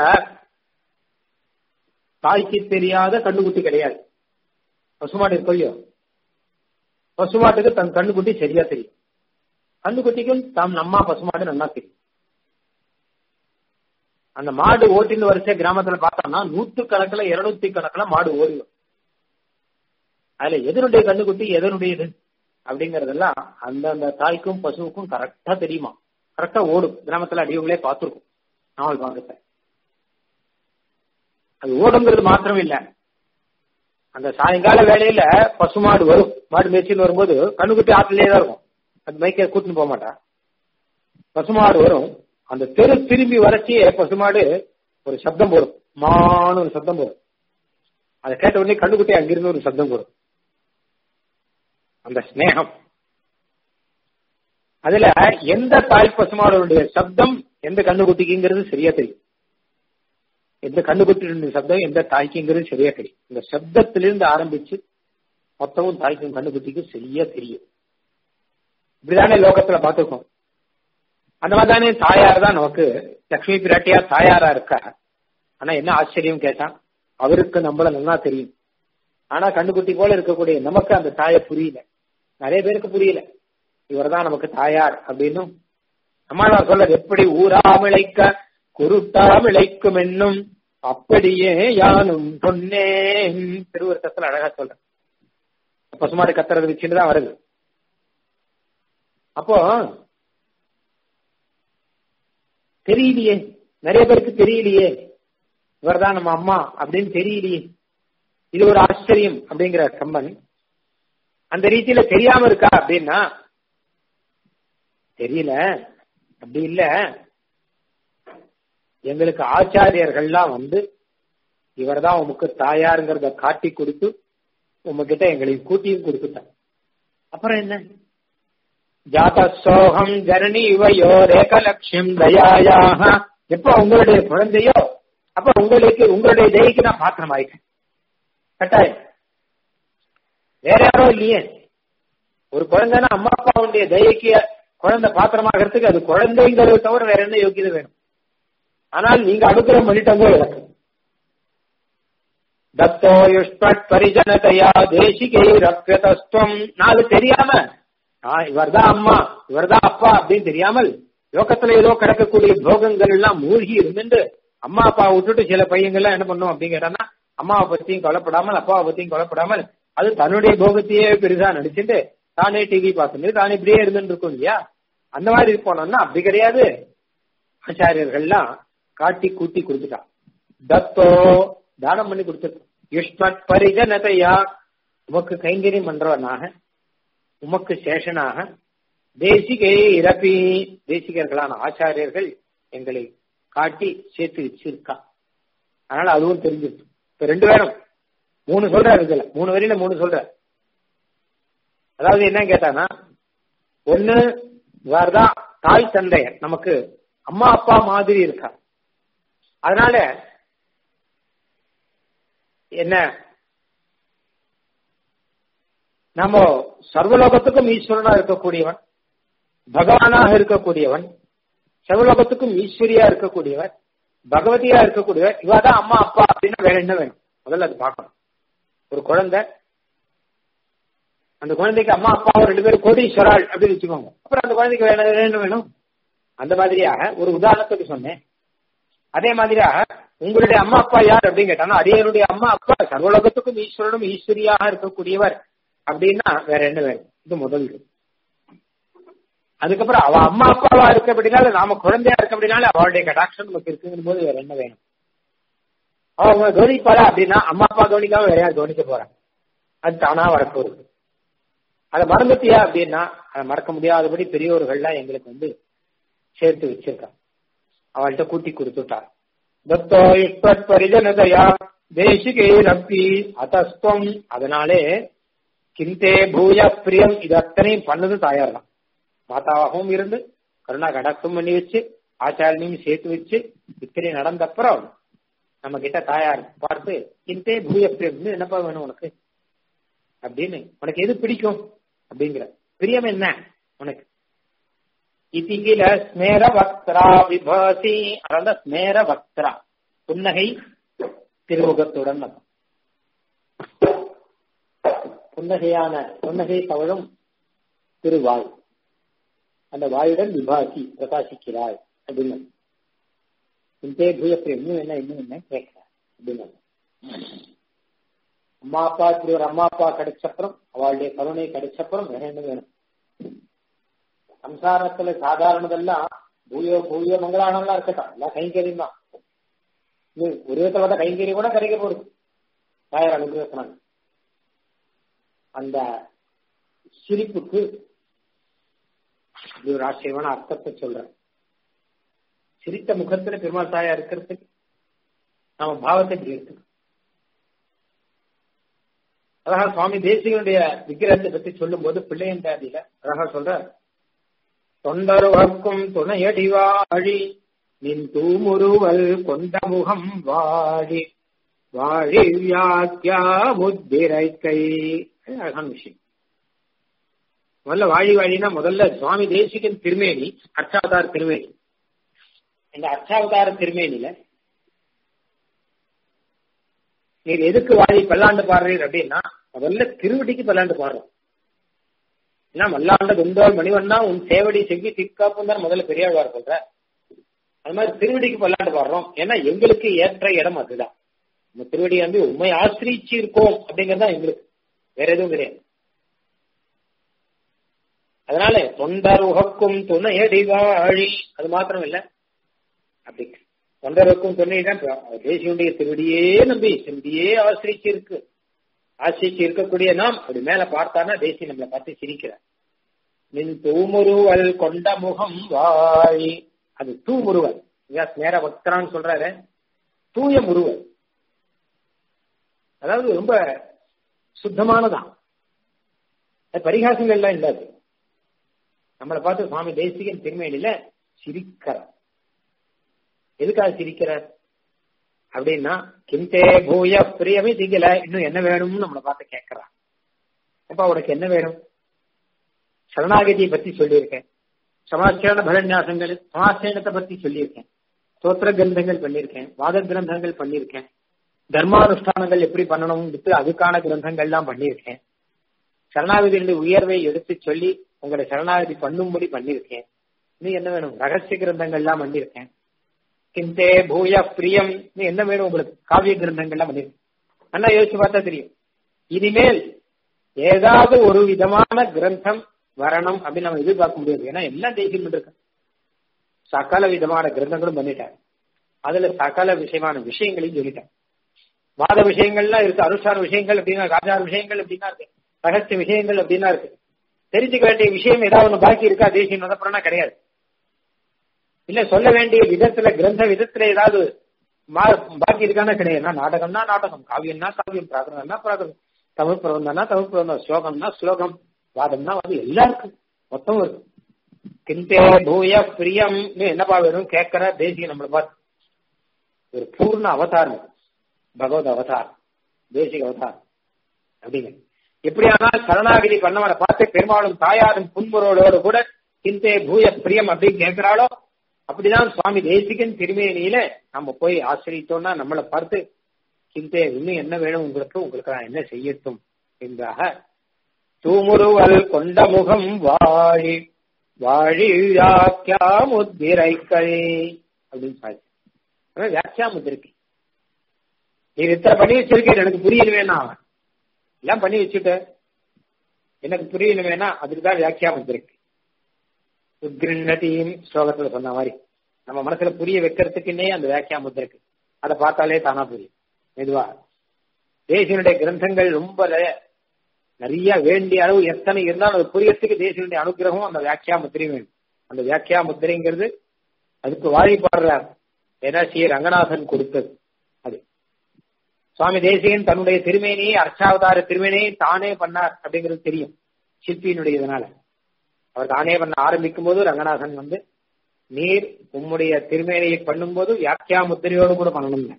தாய்க்கு தெரியாத கண்ணுக்குட்டி கிடையாது பசுமாடு இருக்கோ பசுமாட்டுக்கு தன் கண்ணுக்குட்டி சரியா தெரியும் கண்ணுக்குட்டிக்கும் தாம் நம்மா பசுமாடு நல்லா தெரியும் அந்த மாடு ஓட்டின்னு வரிசை கிராமத்துல பார்த்தோம்னா நூற்று கணக்குல இருநூத்தி கணக்குல மாடு ஓடிடும் அதுல எதனுடைய கண்ணுக்குட்டி எதனுடையது அப்படிங்கறதெல்லாம் அந்த அந்த தாய்க்கும் பசுவுக்கும் கரெக்டா தெரியுமா கரெக்டா ஓடும் கிராமத்துல அடியவங்களே பார்த்துருக்கும் நாவல் பாக்கத்தை அது ஓடுங்கிறது மாத்திரம் இல்ல அந்த சாயங்கால வேலையில பசுமாடு வரும் மாடு மேய்ச்சின்னு வரும்போது கண்ணுக்குட்டி ஆட்டிலே தான் இருக்கும் அது மைக்க கூட்டின்னு போக மாட்டா பசுமாடு வரும் அந்த தெரு திரும்பி வரைச்சியே பசுமாடு ஒரு சப்தம் போடும் மானு ஒரு சப்தம் போடும் அதை கேட்ட உடனே கண்ணுக்குட்டி அங்கிருந்து ஒரு சப்தம் போடும் அந்த ஸ்னேகம் அதுல எந்த தாய் பசுமாடுடைய சப்தம் எந்த கண்ணுக்குட்டிக்குங்கிறது சரியா தெரியும் எந்த கண்ணுக்குட்டியுடைய சப்தம் எந்த தாய்க்குங்கிறது சரியா தெரியும் இந்த சப்தத்திலிருந்து ஆரம்பிச்சு மொத்தமும் தாய்க்கும் கண்ணுக்குட்டிக்கும் சரியா தெரியும் இப்படிதானே லோகத்துல பார்த்துருக்கோம் அந்த மாதிரி தானே தாயார் தான் நமக்கு லட்சுமி பிராட்டியா தாயாரா இருக்கா ஆனா என்ன ஆச்சரியம் கேட்டான் அவருக்கு நம்மள நல்லா தெரியும் ஆனா கண்ணுக்குட்டி போல இருக்கக்கூடிய நமக்கு அந்த தாயை புரியல நிறைய பேருக்கு புரியல இவர் தான் நமக்கு தாயார் அப்படின்னு நம்மளால் சொல்ல எப்படி ஊராமிழைக்க குருட்டாமிழைக்கும் என்னும் அப்படியே யானும் சொன்னேன் திருவருத்தத்துல அழகா சொல்றேன் பசுமாடு கத்துறது வச்சுட்டு தான் வருது அப்போ தெரியலையே நிறைய பேருக்கு தெரியலையே இவர்தான் நம்ம அம்மா அப்படின்னு தெரியலையே இது ஒரு ஆச்சரியம் அப்படிங்கிற கம்பன் அந்த ரீதியில தெரியாம இருக்கா அப்படின்னா தெரியல அப்படி இல்ல எங்களுக்கு ஆச்சாரியர்கள்லாம் வந்து இவர் தான் உமக்கு தாயாருங்கிறத காட்டி கொடுத்து உங்ககிட்ட எங்களுக்கு கூட்டியும் கொடுத்துட்டான் அப்புறம் என்ன ஜாத சோகம் ஜனனி இவையோ ரேகலட்சியம் தயாயாக எப்ப உங்களுடைய குழந்தையோ அப்ப உங்களுக்கு உங்களுடைய தயைக்கு நான் பாத்திரம் ஆயிட்டேன் கட்டாயம் வேற யாரோ இல்லையே ஒரு குழந்தைனா அம்மா அப்பாவுடைய தயைக்கு குழந்தை பாத்திரமாகிறதுக்கு அது குழந்தைங்கிறத தவிர வேற என்ன யோகியதை வேணும் ஆனால் நீங்க அனுகிரகம் பண்ணிட்டவங்க எனக்கு தத்தோ யுஷ்பட் பரிஜனதையா தேசிகைரப்பியதஸ்துவம் நாலு தெரியாம இவர்தான் அம்மா இவர்தான் அப்பா அப்படின்னு தெரியாமல் லோகத்துல ஏதோ கிடக்கக்கூடிய போகங்கள் எல்லாம் மூழ்கி இருந்துட்டு அம்மா அப்பா விட்டுட்டு சில பையங்கள்லாம் என்ன பண்ணும் அப்படின்னு கேட்டான்னா அம்மாவை பத்தியும் கொலைப்படாமல் அப்பாவை பத்தியும் கொலைப்படாமல் அது தன்னுடைய போகத்தையே பெருசா நடிச்சுட்டு தானே டிவி பார்த்துட்டு தானே இப்படியே இருந்துட்டு இருக்கும் இல்லையா அந்த மாதிரி போனோம்னா அப்படி கிடையாது ஆச்சாரியர்கள்லாம் காட்டி கூட்டி கொடுத்துட்டான் தத்தோ தானம் பண்ணி கொடுத்துருக்கோம் யுஷ்மத் பரிஜனதையா உமக்கு கைங்கரியம் பண்றவனாக உமக்கு சேஷனாக தேசிகை இறப்பி தேசிகர்களான ஆச்சாரியர்கள் எங்களை காட்டி சேர்த்து வச்சிருக்கா அதனால அதுவும் தெரிஞ்சிருக்கு இப்ப ரெண்டு பேரும் மூணு சொல்ற இதுல மூணு வரையில மூணு சொல்ற அதாவது என்ன கேட்டானா ஒண்ணு வேறதான் தாய் தந்தையர் நமக்கு அம்மா அப்பா மாதிரி இருக்கா அதனால என்ன நம்ம சர்வலோகத்துக்கும் ஈஸ்வரனா இருக்கக்கூடியவன் பகவானாக இருக்கக்கூடியவன் சர்வலோகத்துக்கும் ஈஸ்வரியா இருக்கக்கூடியவர் பகவதியா இருக்கக்கூடியவர் இவாதான் அம்மா அப்பா அப்படின்னா வேற என்ன வேணும் முதல்ல அது பார்க்கணும் ஒரு குழந்தை அந்த குழந்தைக்கு அம்மா அப்பாவும் ரெண்டு பேரும் கோடீஸ்வராள் அப்படின்னு வச்சுக்கோங்க அப்புறம் அந்த குழந்தைக்கு வேற என்ன வேணும் அந்த மாதிரியாக ஒரு உதாரணத்துக்கு சொன்னேன் அதே மாதிரியாக உங்களுடைய அம்மா அப்பா யார் அப்படின்னு கேட்டாலும் அடியனுடைய அம்மா அப்பா சர்வலோகத்துக்கும் ஈஸ்வரனும் ஈஸ்வரியாக இருக்கக்கூடியவர் அப்படின்னா வேற என்ன வேணும் இது முதல் அதுக்கப்புறம் அவ அம்மா அப்பாவா இருக்க அப்படின்னால நாம குழந்தையா இருக்க அப்படின்னால அவளுடைய கடாட்சம் நமக்கு இருக்குங்கிற போது வேற என்ன வேணும் அவங்க கவனிப்பாளா அப்படின்னா அம்மா அப்பா கவனிக்காம வேற யார் கவனிக்க போறாங்க அது தானா வரப்போகுது அதை மறந்துட்டியா அப்படின்னா அதை மறக்க முடியாதபடி பெரியோர்கள்லாம் எங்களுக்கு வந்து சேர்த்து வச்சிருக்காங்க அவள்கிட்ட கூட்டி கொடுத்துட்டார் தத்தோ யுஷ்பத் பரிஜனதையா தேசிகை ரப்பி அத்தஸ்துவம் அதனாலே கிந்தே பூய பிரியம் இது அத்தனையும் பண்ணது தாயார் தான் மாதாவாகவும் இருந்து கருணா கடக்கம் பண்ணி வச்சு ஆச்சாரனையும் சேர்த்து வச்சு இத்தனை நடந்தப்புறம் நம்ம கிட்ட தாயார் பார்த்து கிந்தே பூய பிரியம் என்னப்பா வேணும் உனக்கு அப்படின்னு உனக்கு எது பிடிக்கும் அப்படிங்கிற பிரியம் என்ன உனக்கு இதி கில ஸ்மேர வக்திரா விபாசி அதான் ஸ்மேர வக்திரா புன்னகை திருமுகத்துடன் புன்னகையான புன்னகை தவழும் திருவாய் அந்த வாயுடன் விபாசி பிரகாசிக்கிறாய் அப்படின்னு இந்தே பூயப்பிரி இன்னும் என்ன இன்னும் என்ன கேட்கிறார் அப்படின்னு அம்மா அப்பா இப்படி ஒரு அம்மா அப்பா கிடைச்சப்புறம் அவளுடைய கருணை கிடைச்சப்புறம் வேற என்ன வேணும் சம்சாரத்துல சாதாரணதெல்லாம் பூயோ பூயோ மங்களானம்லாம் இருக்கட்டும் எல்லாம் கைங்கரியம் தான் ஒரு விதத்தை விட கைங்கரியம் கூட கிடைக்க போகுது தாயார் அனுகிரகத்தினாங்க அந்த சிரிப்புக்கு இது ஒரு ஆச்சரியமான அர்த்தத்தை சொல்றேன் சிரித்த முகத்துல பெருமாள் தாயா இருக்கிறதுக்கு நாம பாவத்தை இப்படி எடுத்துக்கணும் அழகா சுவாமி தேசிகனுடைய விக்கிரகத்தை பத்தி சொல்லும் போது பிள்ளையன் தாதியில அழகா சொல்ற தொண்டருவர்க்கும் துணையடி வாழி நின் தூமுருவல் கொண்ட முகம் வாழி வாழி வியாக்கியா முத்திரை கை அழகான விஷயம் முதல்ல வாழி வாழினா முதல்ல சுவாமி தேசிகன் திருமேனி அர்ச்சாவதார திருமேனி இந்த அர்ச்சாவதார திருமேனில நீர் எதுக்கு வாழி பல்லாண்டு பாடுறீர் அப்படின்னா முதல்ல திருவடிக்கு பல்லாண்டு பாடுறோம் ஏன்னா மல்லாண்ட குந்தோல் மணிவண்ணா உன் சேவடி செவ்வி திக்காப்பும் தான் முதல்ல பெரியாழ்வார் சொல்ற அது மாதிரி திருவடிக்கு பல்லாண்டு பாடுறோம் ஏன்னா எங்களுக்கு ஏற்ற இடம் அதுதான் நம்ம திருவடி வந்து உண்மை ஆசிரிச்சு இருக்கோம் அப்படிங்கறது தான் எங்களுக்கு வேற எதுவும் கிடையாது அதனால தொண்டர் உகக்கும் துணையடி வாழி அது மாத்திரம் இல்ல அப்படி தொண்டருக்கும் துணை தான் தேசியுடைய திருவடியே நம்பி திருவடியே ஆசிரிச்சு இருக்கு ஆசிரிச்சு இருக்கக்கூடிய நாம் அப்படி மேல பார்த்தானா தேசி நம்மளை பார்த்து சிரிக்கிறார் நின் தூமுருவல் கொண்ட முகம் வாழி அது தூமுருவல் நேர பக்தரான்னு சொல்றாரு தூய முருவல் அதாவது ரொம்ப சுத்தமானதான் பரிகாசங்கள்லாம் இல்லாது நம்மளை பார்த்து சுவாமி தேசிகன் திருமேனில சிரிக்கிறார் எதுக்காக சிரிக்கிறார் அப்படின்னா கிந்தே பூய பிரியமே திகல இன்னும் என்ன வேணும்னு நம்மளை பார்த்து கேட்கிறான் அப்பா உனக்கு என்ன வேணும் சரணாகதியை பத்தி சொல்லியிருக்கேன் சமாச்சரண பலன்யாசங்கள் சமாச்சரணத்தை பத்தி சொல்லியிருக்கேன் ஸ்தோத்திர கிரந்தங்கள் பண்ணியிருக்கேன் வாத கிரந்தங்கள் பண்ணியிருக்கேன் தர்மானுஷ்டானங்கள் எப்படி பண்ணணும்னு அதுக்கான கிரந்தங்கள்லாம் பண்ணியிருக்கேன் சரணாகதியினுடைய உயர்வை எடுத்து சொல்லி உங்களை சரணாகதி பண்ணும்படி பண்ணியிருக்கேன் நீ என்ன வேணும் ரகசிய கிரந்தங்கள்லாம் பண்ணியிருக்கேன் கிந்தே பூய பிரியம் நீ என்ன வேணும் உங்களுக்கு காவிய கிரந்தங்கள்லாம் பண்ணியிருக்கேன் நல்லா யோசிச்சு பார்த்தா தெரியும் இனிமேல் ஏதாவது ஒரு விதமான கிரந்தம் வரணும் அப்படின்னு நம்ம எதிர்பார்க்க முடியாது ஏன்னா எல்லாம் தேசியம் பண்ணிருக்க சகல விதமான கிரந்தங்களும் பண்ணிட்டாங்க அதுல சகல விஷயமான விஷயங்களையும் சொல்லிட்டாங்க வாத விஷயங்கள்லாம் இருக்கு அனுஷ்டான விஷயங்கள் அப்படின்னா ராஜார விஷயங்கள் அப்படின்னா இருக்கு ரகசிய விஷயங்கள் அப்படின்னா இருக்கு தெரிஞ்சுக்க வேண்டிய விஷயம் ஏதாவது ஒண்ணு பாக்கி இருக்கா தேசியம் நதப்புறம்னா கிடையாது இல்ல சொல்ல வேண்டிய விதத்துல கிரந்த விதத்துல ஏதாவது பாக்கி இருக்கானா கிடையாது நாடகம்னா நாடகம் காவியம்னா காவியம் பிராகிருதம்னா பிராகிருதம் தமிழ் பிரபந்தம்னா தமிழ் பிரபந்தம் ஸ்லோகம்னா ஸ்லோகம் வாதம்னா வந்து எல்லாம் இருக்கு மொத்தம் இருக்கு கிந்தே பூய பிரியம் என்னப்பா வேணும் கேட்கிற தேசிய நம்மளை பார்த்து ஒரு பூர்ண அவதாரம் பகவத் அவதாரம் தேசிக அவதாரம் அப்படிங்க எப்படியானால் சரணாகிரி பண்ணவனை பார்த்து பெருமாளும் தாயாரும் புன்முறோடு கூட கிந்தே பூய பிரியம் அப்படின்னு கேட்கிறாளோ அப்படிதான் சுவாமி தேசிகன் திருமேனியில நம்ம போய் ஆசிரியத்தோம்னா நம்மளை பார்த்து கிந்தே இன்னும் என்ன வேணும் உங்களுக்கு உங்களுக்கு நான் என்ன செய்யட்டும் என்றாக தூமுருவல் கொண்ட முகம் வாழி வாழி வியாக்கியா முத்திரைக்களே அப்படின்னு சாட்சி வியாக்கியா முத்திரைக்கு நீ இத்தனை பண்ணி வச்சிருக்க எனக்கு புரியல வேணா எல்லாம் பண்ணி வச்சுட்ட எனக்கு புரியல வேணா அதுக்கு தான் வியாக்கியா முத்திரைக்கு உத்கிருண்ணதியும் ஸ்லோகத்துல சொன்ன மாதிரி நம்ம மனசுல புரிய வைக்கிறதுக்குன்னே அந்த வியாக்கியா முத்திரைக்கு அதை பார்த்தாலே தானா புரியும் மெதுவா தேசியனுடைய கிரந்தங்கள் ரொம்ப நிறைய வேண்டிய அளவு எத்தனை இருந்தாலும் அது புரியறதுக்கு தேசியனுடைய அனுகிரகம் அந்த வியாக்கியா முத்திரை வேணும் அந்த வியாக்கியா முத்திரைங்கிறது அதுக்கு வாழி பாடுறார் ஏன்னா ஸ்ரீ ரங்கநாதன் கொடுத்தது அது சுவாமி தேசியன் தன்னுடைய திருமேனியை அர்ச்சாவதார திருமேனியை தானே பண்ணார் அப்படிங்கிறது தெரியும் சிற்பியினுடைய இதனால அவர் தானே பண்ண ஆரம்பிக்கும் போது ரங்கநாதன் வந்து நீர் உம்முடைய திருமேனியை பண்ணும்போது வியாக்கியா முத்திரையோடு கூட பண்ணணும்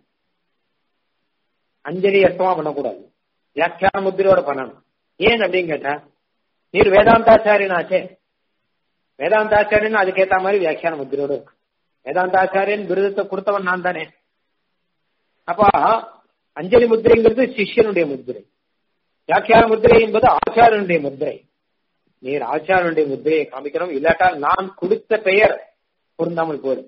அஞ்சலி அர்த்தமா பண்ணக்கூடாது வியாக்கியான முத்திரையோட பண்ணணும் ஏன் அப்படின்னு கேட்டா நீர் வேதாந்தாச்சாரியனாச்சே வேதாந்தாச்சாரியன் அதுக்கேத்த மாதிரி வியாக்கியான முத்திரையோட இருக்கு வேதாந்தாச்சாரியன் விருதத்தை கொடுத்தவன் நான் தானே அப்ப அஞ்சலி முத்திரைங்கிறது சிஷ்யனுடைய முத்திரை வியாக்கியான முத்திரை என்பது ஆச்சாரனுடைய முத்திரை நீர் ஆச்சாரனுடைய முத்திரையை காமிக்கணும் இல்லாட்டா நான் கொடுத்த பெயர் பொருந்தாமல் போயிடும்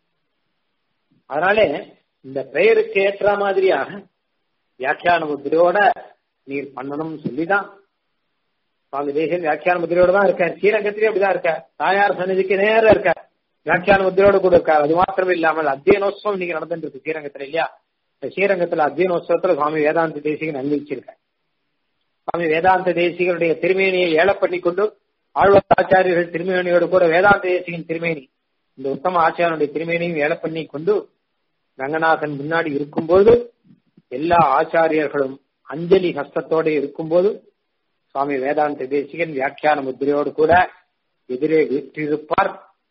அதனால இந்த பெயருக்கு ஏற்ற மாதிரியாக வியாக்கியான முத்திரையோட நீர் பண்ணணும்னு சொல்லிதான் சுவாமி தேசியன் வியாக்கியான முத்திரையோட தான் இருக்கார் ஸ்ரீரங்கத்திலே அப்படிதான் இருக்கார் தாயார் சன்னிதிக்கு நேரம் இருக்கார் வியாக்கியான முத்திரையோட கூட இருக்கார் அது மாத்திரம் இல்லாமல் அத்தியனோத்சவம் இன்னைக்கு நடந்துட்டு இருக்கு ஸ்ரீரங்கத்துல இல்லையா ஸ்ரீரங்கத்துல அத்தியனோத்சவத்துல சுவாமி வேதாந்த தேசிகன் அன்பிச்சிருக்கார் சுவாமி வேதாந்த தேசிகனுடைய திருமேனியை ஏல பண்ணி கொண்டு ஆழ்வார் ஆச்சாரியர்கள் திருமேனியோடு கூட வேதாந்த தேசிகன் திருமேனி இந்த உத்தம ஆச்சாரனுடைய திருமேனியும் ஏல பண்ணி கொண்டு ரங்கநாதன் முன்னாடி இருக்கும்போது எல்லா ஆச்சாரியர்களும் அஞ்சலி ஹஸ்தத்தோடு இருக்கும்போது சுவாமி வேதாந்த தேசிகன் வியாக்கியான முத்திரையோடு கூட எதிரே வீற்றிருப்பார்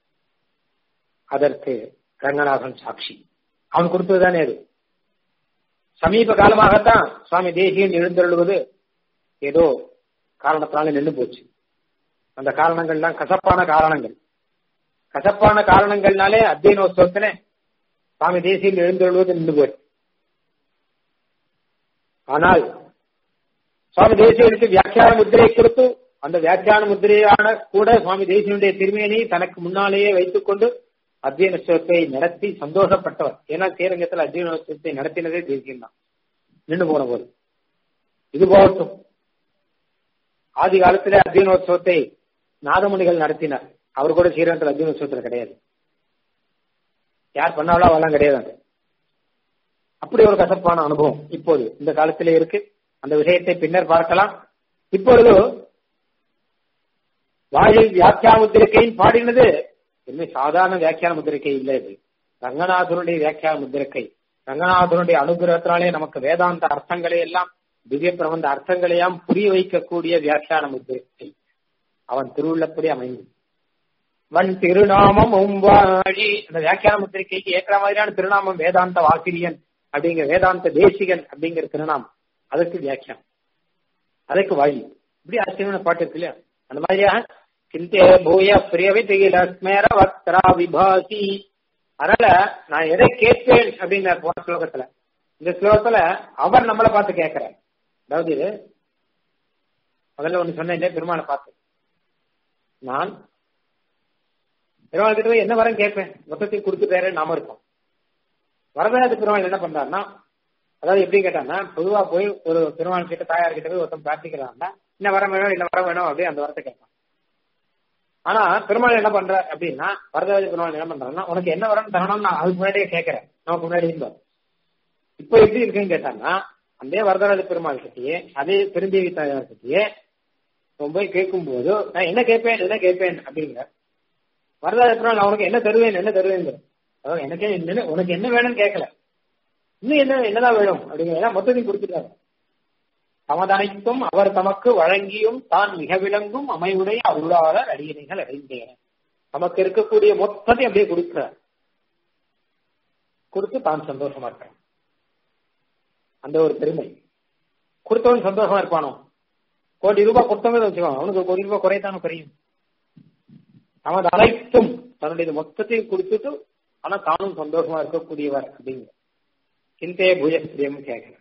அதற்கு ரங்கநாதன் சாட்சி அவன் கொடுத்ததுதானே அது சமீப காலமாகத்தான் சுவாமி தேசியன் எழுந்தருள்வது ஏதோ காரணத்தினால நின்று போச்சு அந்த காரணங்கள்லாம் கசப்பான காரணங்கள் கசப்பான காரணங்கள்னாலே அத்தியனோத்சவத்தின சுவாமி தேசியம் எழுந்தருள்வது நின்று போச்சு ஆனால் சுவாமி தேசியனுக்கு வியாக்கியான முத்திரை கொடுத்து அந்த வியாக்கியான முத்திரையான கூட சுவாமி தேசியனுடைய திருமேனி தனக்கு முன்னாலேயே வைத்துக் கொண்டு அத்தியனோத்சவத்தை நடத்தி சந்தோஷப்பட்டவர் ஏன்னா ஸ்ரீரங்கத்தில் அத்தியனோத்சவத்தை நடத்தினதே தேசியம் தான் நின்று போன போது இது போகட்டும் ஆதி காலத்திலே அத்தியனோத்சவத்தை நாதமுனிகள் நடத்தினார் அவர் கூட ஸ்ரீரங்கத்தில் அத்தியனோத்சவத்தில் கிடையாது யார் பண்ணாலும் அவெல்லாம் கிடையாது அப்படி ஒரு கசப்பான அனுபவம் இப்போது இந்த காலத்திலே இருக்கு அந்த விஷயத்தை பின்னர் பார்க்கலாம் இப்பொழுது வாயில் வியாக்கியா முத்திரிக்கையின் பாடினது என்ன சாதாரண வியாக்கியான முத்திரிக்கை இல்லை இது ரங்கநாதனுடைய வியாக்கியான முத்திரிக்கை ரங்கநாதனுடைய அனுகிரகத்தினாலே நமக்கு வேதாந்த அர்த்தங்களை எல்லாம் திவ்ய பிரபந்த அர்த்தங்களையாம் புரிய வைக்கக்கூடிய வியாக்கியான முத்திரிக்கை அவன் திருவுள்ளப்படி அமைந்து வன் திருநாமம் உம்பாழி அந்த வியாக்கியான முத்திரிக்கைக்கு ஏற்ற மாதிரியான திருநாமம் வேதாந்த வாசிரியன் அப்படிங்கிற வேதாந்த தேசிகன் அப்படிங்கிற திருநாமம் அதற்கு வியாக்கியம் அதற்கு வழி இப்படி ஆச்சரியமான பாட்டு இருக்கு இல்லையா அந்த மாதிரியாக சிந்தே பூய பிரியவிதிகில ஸ்மேர வக்ரா விபாசி அதனால நான் எதை கேட்பேன் அப்படிங்கிற போன ஸ்லோகத்துல இந்த ஸ்லோகத்துல அவர் நம்மளை பார்த்து கேட்கிறார் அதாவது முதல்ல ஒண்ணு சொன்னேன் பெருமாளை பார்த்து நான் பெருமாள் கிட்ட போய் என்ன வரம் கேட்பேன் மொத்தத்தையும் கொடுத்துட்டாரு நாம இருக்கோம் வரதராஜ பெருமாள் என்ன பண்றாருன்னா அதாவது எப்படி கேட்டான்னா பொதுவா போய் ஒரு பெருமாள் கிட்ட தாயார் கிட்ட போய் ஒருத்தன் பிரார்த்திக்கிறான்னா என்ன வரம் வேணும் என்ன வரம் வேணும் அப்படி அந்த வரத்தை கேட்பான் ஆனா பெருமாள் என்ன பண்ற அப்படின்னா வரதராஜ பெருமாள் என்ன பண்றாருன்னா உனக்கு என்ன வரம் தரணும் நான் அதுக்கு முன்னாடியே கேட்கறேன் நமக்கு முன்னாடி இருந்தோம் இப்போ எப்படி இருக்குன்னு கேட்டாங்கன்னா அதே வரதராஜ பெருமாள் கிட்டயே அதே பெருந்தேவி தாயார் கிட்டயே போய் கேட்கும் போது நான் என்ன கேட்பேன் என்ன கேட்பேன் அப்படிங்கிற வரதராஜ பெருமாள் நான் உனக்கு என்ன தருவேன் என்ன தருவேன் அதாவது எனக்கே என்ன உனக்கு என்ன வேணும்னு கேட்கல இன்னும் என்ன என்னதான் வேணும் அப்படிங்கிற மொத்தத்தையும் கொடுத்துட்டாரு தமதனைத்தும் அவர் தமக்கு வழங்கியும் தான் மிக விளங்கும் அமைவுடைய அருளாளர் அடியணைகள் அடைந்தேன் நமக்கு இருக்கக்கூடிய மொத்தத்தை அப்படியே கொடுக்கிறார் கொடுத்து தான் சந்தோஷமா இருக்கான் அந்த ஒரு பெருமை கொடுத்தவன் சந்தோஷமா இருப்பானோ கோடி ரூபாய் கொடுத்தவங்க வச்சுக்கோ அவனுக்கு ஒரு கோடி ரூபாய் குறையத்தானே குறையும் நமது அனைத்தும் தன்னுடைய மொத்தத்தையும் கொடுத்துட்டு ஆனா தானும் சந்தோஷமா இருக்கக்கூடியவர் அப்படிங்கிற சிந்தே பூயஸ்திரியம் கேட்கிறேன்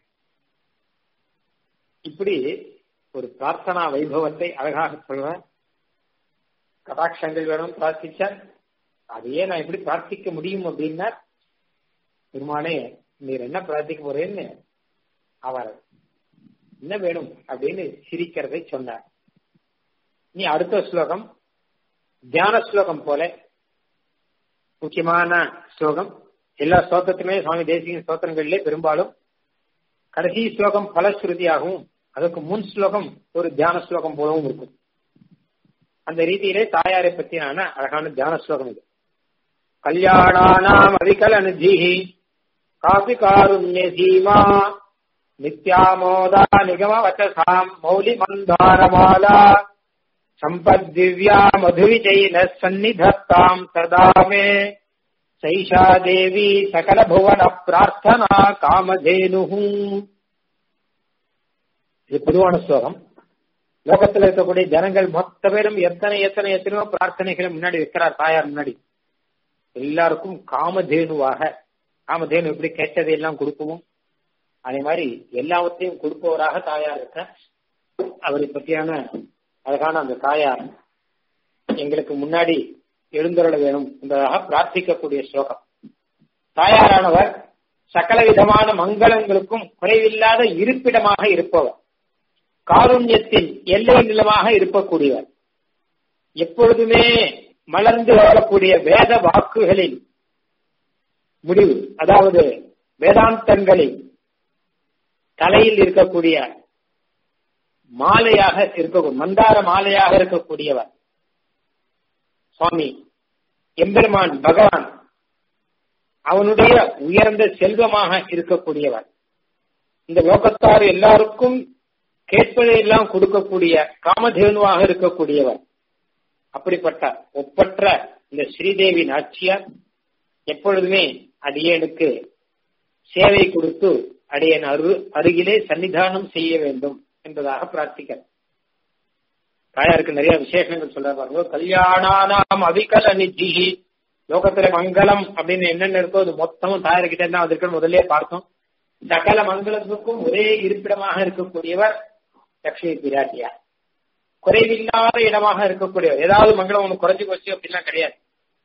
இப்படி ஒரு பிரார்த்தனா வைபவத்தை அழகாக சொல்வேன் கடாட்சங்கள் வேணும் பிரார்த்திச்சார் அதையே நான் எப்படி பிரார்த்திக்க முடியும் அப்படின்னா பெருமானே நீர் என்ன பிரார்த்திக்க போறேன்னு அவர் என்ன வேணும் அப்படின்னு சிரிக்கிறதை சொன்னார் நீ அடுத்த ஸ்லோகம் தியான ஸ்லோகம் போல முக்கியமான ஸ்லோகம் எல்லா ஸ்லோகத்துமே சுவாமி தேசிய ஸ்தோத்திரங்களிலே பெரும்பாலும் கடைசி ஸ்லோகம் பலஸ்ருதியாகவும் அதுக்கு முன் ஸ்லோகம் ஒரு தியான ஸ்லோகம் போலவும் இருக்கும் அந்த ரீதியிலே தாயாரை பற்றியான அழகான தியான ஸ்லோகம் இது கல்யாணானாம் அவிகலனுஜிஹி காபி காருண்ய சீமா நித்யாமோதா நிகம வச்சசாம் மௌலி மந்தாரமாலா சம்பத்திவ்யா மதுவிஜயின சந்நிதத்தாம் சதா மே சைஷா தேவி சகல புவன பிரார்த்தனா காமதேனு இது பொதுவான ஸ்லோகம் லோகத்தில் இருக்கக்கூடிய ஜனங்கள் மொத்த பேரும் எத்தனை எத்தனை எத்தனையோ பிரார்த்தனைகளை முன்னாடி வைக்கிறார் தாயார் முன்னாடி எல்லாருக்கும் காமதேனுவாக காமதேனு எப்படி கேட்டதை எல்லாம் கொடுக்கவும் அதே மாதிரி எல்லாவற்றையும் கொடுப்பவராக தாயார் இருக்க அவரை பற்றியான அழகான அந்த தாயார் எங்களுக்கு முன்னாடி எழுந்தருள வேணும் என்பதாக பிரார்த்திக்கக்கூடிய ஸ்லோகம் தாயாரானவர் சகல விதமான மங்களங்களுக்கும் குறைவில்லாத இருப்பிடமாக இருப்பவர் காருண்யத்தின் எல்லை நிலமாக இருக்கக்கூடியவர் எப்பொழுதுமே மலர்ந்து வரக்கூடிய வேத வாக்குகளின் முடிவு அதாவது வேதாந்தங்களின் தலையில் இருக்கக்கூடிய மாலையாக இருக்க மந்தார மாலையாக இருக்கக்கூடியவர் சுவாமி எம்பெருமான் பகவான் அவனுடைய உயர்ந்த செல்வமாக இருக்கக்கூடியவர் இந்த லோகத்தார் எல்லாருக்கும் கேட்பதை எல்லாம் கொடுக்கக்கூடிய காமதேனுவாக இருக்கக்கூடியவர் அப்படிப்பட்ட ஒப்பற்ற இந்த ஸ்ரீதேவி நாச்சியார் எப்பொழுதுமே அடியனுக்கு சேவை கொடுத்து அடியன் அரு அருகிலே சன்னிதானம் செய்ய வேண்டும் என்பதாக பிரார்த்திக்க தாயாருக்கு நிறைய விசேஷங்கள் சொல்ற பாருங்க கல்யாணானாம் அவிகல நிஜிஹி லோகத்துல மங்களம் அப்படின்னு என்னென்ன இருக்கோ அது மொத்தமும் தாயார்கிட்ட இருந்தா வந்திருக்கணும் முதல்ல பார்த்தோம் சகல மங்களத்துக்கும் ஒரே இருப்பிடமாக இருக்கக்கூடியவர் லட்சுமி பிராட்டியார் குறைவில்லாத இடமாக இருக்கக்கூடியவர் ஏதாவது மங்களம் ஒண்ணு குறைஞ்சு போச்சு அப்படின்லாம் கிடையாது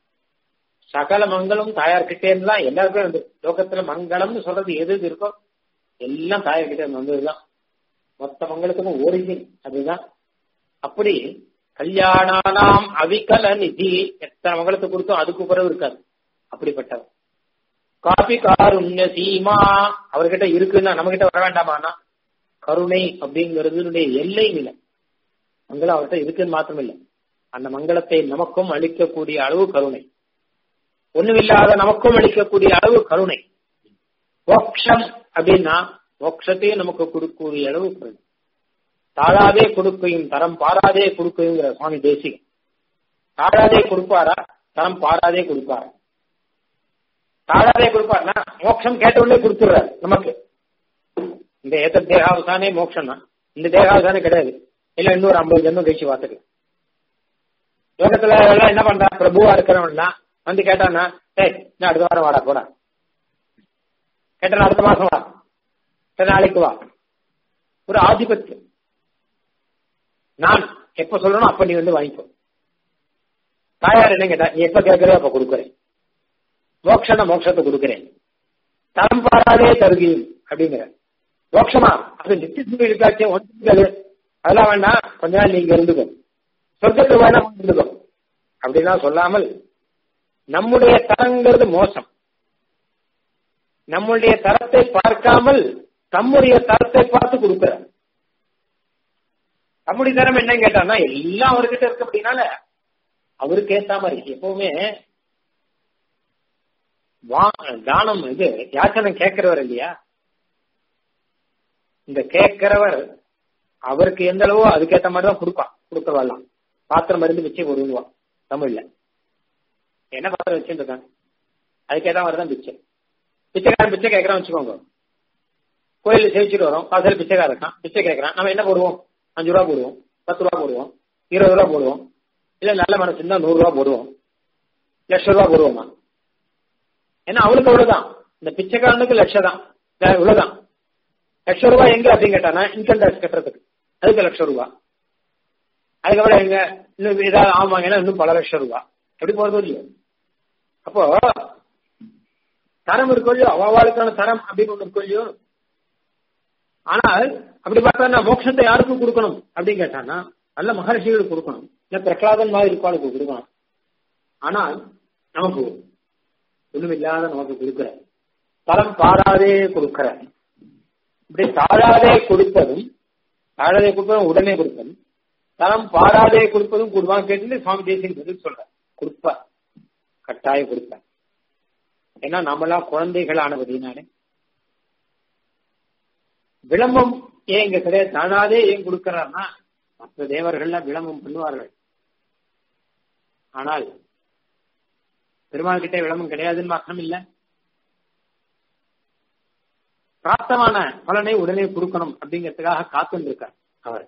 சகல மங்களம் தாயார்கிட்டே இருந்தா எல்லாருக்கும் இருந்து லோகத்துல மங்களம்னு சொல்றது எது எது இருக்கோ எல்லாம் தாயார்கிட்ட இருந்து வந்ததுதான் மொத்த மங்களத்துக்கும் ஒரிஜின் அதுதான் அப்படி கல்யாணானாம் அவிகல நிதி எத்தனை மங்களத்தை கொடுத்தோம் அதுக்கு பிறகு இருக்காது அப்படிப்பட்டவர் காபி காருண்ய சீமா அவர்கிட்ட இருக்குன்னா நம்ம கிட்ட வர வேண்டாமானா கருணை அப்படிங்கிறது எல்லை நிலை மங்களம் அவர்கிட்ட இருக்குன்னு மாத்திரம் இல்லை அந்த மங்களத்தை நமக்கும் அளிக்கக்கூடிய அளவு கருணை ஒண்ணுமில்லாத நமக்கும் அளிக்கக்கூடிய அளவு கருணை மோக்ஷம் அப்படின்னா மோட்சத்தையும் நமக்கு கொடுக்கக்கூடிய அளவு கருணை தாழாதே கொடுக்கையும் தரம் பாராதே கொடுக்கையுங்கிற சுவாமி தேசிகன் தாழாதே கொடுப்பாரா தரம் பாராதே கொடுப்பாரா தாழாதே கொடுப்பார்னா மோட்சம் கேட்டவுடனே கொடுத்துடுறாரு நமக்கு இந்த ஏத்த தேகாவசானே மோட்சம் தான் இந்த தேகாவசானே கிடையாது இல்ல இன்னொரு ஐம்பது ஜென்மம் கழிச்சு பார்த்துக்கலாம் லோகத்துல எல்லாம் என்ன பண்றா பிரபுவா இருக்கிறவன்லாம் வந்து கேட்டானா ஏய் நான் அடுத்த வாரம் வாடா போடா கேட்டா அடுத்த மாசம் வா நாளைக்கு வா ஒரு ஆதிபத்தியம் நான் எப்ப சொல்றேனோ அப்ப நீ வந்து வாங்கிக்கோ தாயார் என்ன கேட்டா நீ எப்ப கேட்கறோ அப்ப கொடுக்குறேன் மோட்சன மோட்சத்தை கொடுக்குறேன் தரம் பாராதே தருகியும் அப்படிங்கிற மோட்சமா அது நித்திய இருக்காச்சே ஒன்று அதெல்லாம் வேண்டாம் கொஞ்ச நாள் நீங்க இருந்துக்கோ சொர்க்கத்துக்கு வேணா இருந்துக்கோ அப்படின்னா சொல்லாமல் நம்முடைய தரங்கிறது மோசம் நம்முடைய தரத்தை பார்க்காமல் தம்முடைய தரத்தை பார்த்து கொடுக்கிறார் நம்முடைய தரம் என்னன்னு கேட்டான்னா எல்லாம் அவர்கிட்ட இருக்கு அப்படின்னால அவருக்கு ஏத்த மாதிரி எப்பவுமே தானம் இது யாச்சனம் கேட்கிறவர் இல்லையா இந்த கேட்கிறவர் அவருக்கு எந்த அளவோ அதுக்கேற்ற மாதிரி தான் கொடுப்பான் கொடுக்க வரலாம் பாத்திரம் மருந்து பிச்சை ஒருவான் தமிழ்ல என்ன பாத்திரம் வச்சுட்டு இருக்காங்க அதுக்கேற்ற மாதிரி தான் பிச்சை பிச்சைக்காரன் பிச்சை கேட்கறான் வச்சுக்கோங்க கோயிலில் சேவிச்சுட்டு வரோம் பாசல் பிச்சைக்காரன் இருக்கான் பிச்சை கேட்கறான் நம்ம என்ன போடுவோம் அஞ்சு ரூபா போடுவோம் பத்து ரூபா போடுவோம் இருபது ரூபா போடுவோம் இல்ல நல்ல மனசு இருந்தா நூறு ரூபா போடுவோம் லட்ச ரூபா போடுவோமா ஏன்னா அவனுக்கு அவ்வளவுதான் இந்த பிச்சைக்காரனுக்கு லட்சம் தான் இவ்வளவுதான் லட்சம் ரூபாய் எங்க அப்படின்னு கேட்டானா இன்கம் டேக்ஸ் கட்டுறதுக்கு அதுக்கு லட்சம் ரூபாய் அதுக்கப்புறம் எங்க இன்னும் ஏதாவது ஆமாங்கன்னா இன்னும் பல லட்சம் ரூபாய் எப்படி போறது இல்லையோ அப்போ தரம் இருக்கோ இல்லையோ அவாளுக்கான தரம் அப்படின்னு ஒண்ணு இருக்கோ இல்லையோ ஆனால் அப்படி பார்த்தா மோட்சத்தை யாருக்கும் கொடுக்கணும் அப்படின்னு கேட்டானா நல்ல மகர்ஷிகளுக்கு கொடுக்கணும் இல்ல பிரகலாதன் மாதிரி இருப்பாளுக்கு கொடுக்கணும் ஆனால் நமக்கு ஒண்ணுமில்லாத நமக்கு கொடுக்கிற தரம் பாராதே கொடுக்கிற இப்படி தாழாதே கொடுப்பதும் தாழாதே கொடுப்பதும் உடனே கொடுப்பதும் தரம் பாராதே கொடுப்பதும் கொடுப்பான் கேட்டு சுவாமி தேசியம் பதில் சொல்ற கொடுப்ப கட்டாய கொடுப்ப ஏன்னா நம்மளாம் குழந்தைகள் ஆனபடினாலே விளம்பம் ஏன் இங்க கிடையாது தாழாதே ஏன் கொடுக்கிறார்னா மற்ற தேவர்கள்லாம் விளம்பம் பண்ணுவார்கள் ஆனால் பெருமாள் கிட்ட விளம்பம் கிடையாதுன்னு மாத்திரம் இல்ல பிராப்தமான பலனை உடனே கொடுக்கணும் அப்படிங்கிறதுக்காக காத்துட்டு இருக்கார் அவர்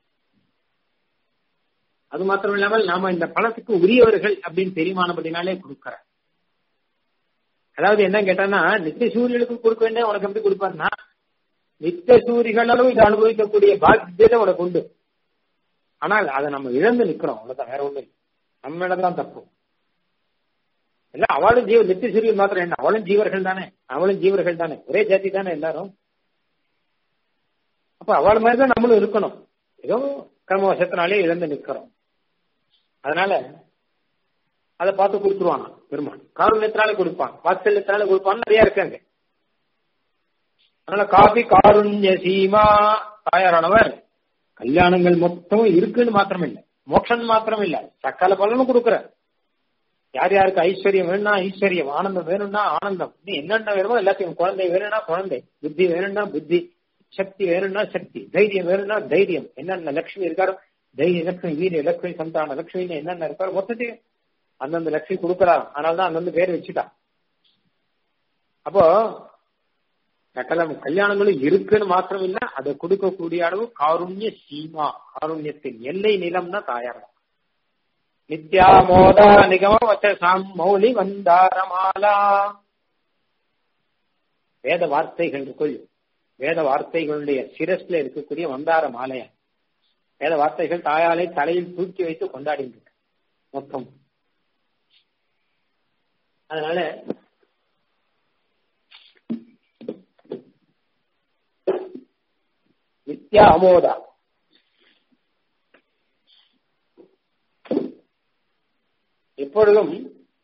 அது மாத்திரம் இல்லாமல் நாம இந்த பழத்துக்கு உரியவர்கள் அப்படின்னு தெரியுமானபடினாலே கொடுக்கிறார் அதாவது என்ன கேட்டானா நித்திய சூரியனுக்கு கொடுக்க வேண்டிய உனக்கு எப்படி கொடுப்பாருன்னா நித்திய சூரிகளளவு இதை அனுபவிக்கக்கூடிய பாக்கியத்தை உனக்கு உண்டு ஆனால் அதை நம்ம இழந்து நிக்கிறோம் அவ்வளவுதான் வேற ஒண்ணு நம்ம இடம்தான் தப்பு இல்ல அவளும் ஜீவ நித்திய சூரியன் மாத்திரம் என்ன அவளும் ஜீவர்கள் தானே அவளும் ஜீவர்கள் தானே ஒரே ஜாதி தானே எல்லாரும் அப்ப அவள் மாதிரி தான் நம்மளும் இருக்கணும் ஏதோ கர்மவசத்தினாலே இழந்து நிக்கிறோம் அதனால அதை பார்த்து கொடுத்துருவாங்க பெருமாள் காருண்யத்தினாலே கொடுப்பான் வாத்சல்யத்தினால கொடுப்பான்னு நிறைய இருக்காங்க அதனால காபி காருண்ய சீமா தாயாரானவர் கல்யாணங்கள் மொத்தம் இருக்குன்னு மாத்திரம் இல்ல மோட்சம் மாத்திரம் இல்ல சக்கல பலனும் கொடுக்குற யார் யாருக்கு ஐஸ்வர்யம் வேணும்னா ஐஸ்வர்யம் ஆனந்தம் வேணும்னா ஆனந்தம் நீ என்னென்ன வேணுமோ எல்லாத்தையும் குழந்தை வேணும்னா குழந்தை புத்தி வேணும்னா புத்தி சக்தி வேணும்னா சக்தி தைரியம் வேணும்னா தைரியம் என்னென்ன லட்சுமி இருக்காரோ தைரிய லட்சுமி வீரிய லட்சுமி சந்தான லட்சுமின்னு என்னென்ன இருக்காரோ மொத்தத்தையும் அந்தந்த லட்சுமி கொடுக்கறான் அதனால தான் அந்தந்த பேர் வச்சுட்டான் அப்போ சகல கல்யாணங்களும் இருக்குன்னு மாத்திரம் இல்ல அதை கொடுக்கக்கூடிய அளவு காருண்ய சீமா காருண்யத்தின் எல்லை நிலம்னா தாயாரம் நித்யா மோதா நிகம வச்சசாம் மௌலி வந்தாரமாலா வேத வார்த்தைகள் இருக்குள் வேத வார்த்தைகளுடைய சிரஸ்ல இருக்கக்கூடிய வந்தார மாலையா வேத வார்த்தைகள் தாயாலை தலையில் தூக்கி வைத்து கொண்டாடிட்டு மொத்தம் அதனால நித்யா அமோதா எப்பொழுதும்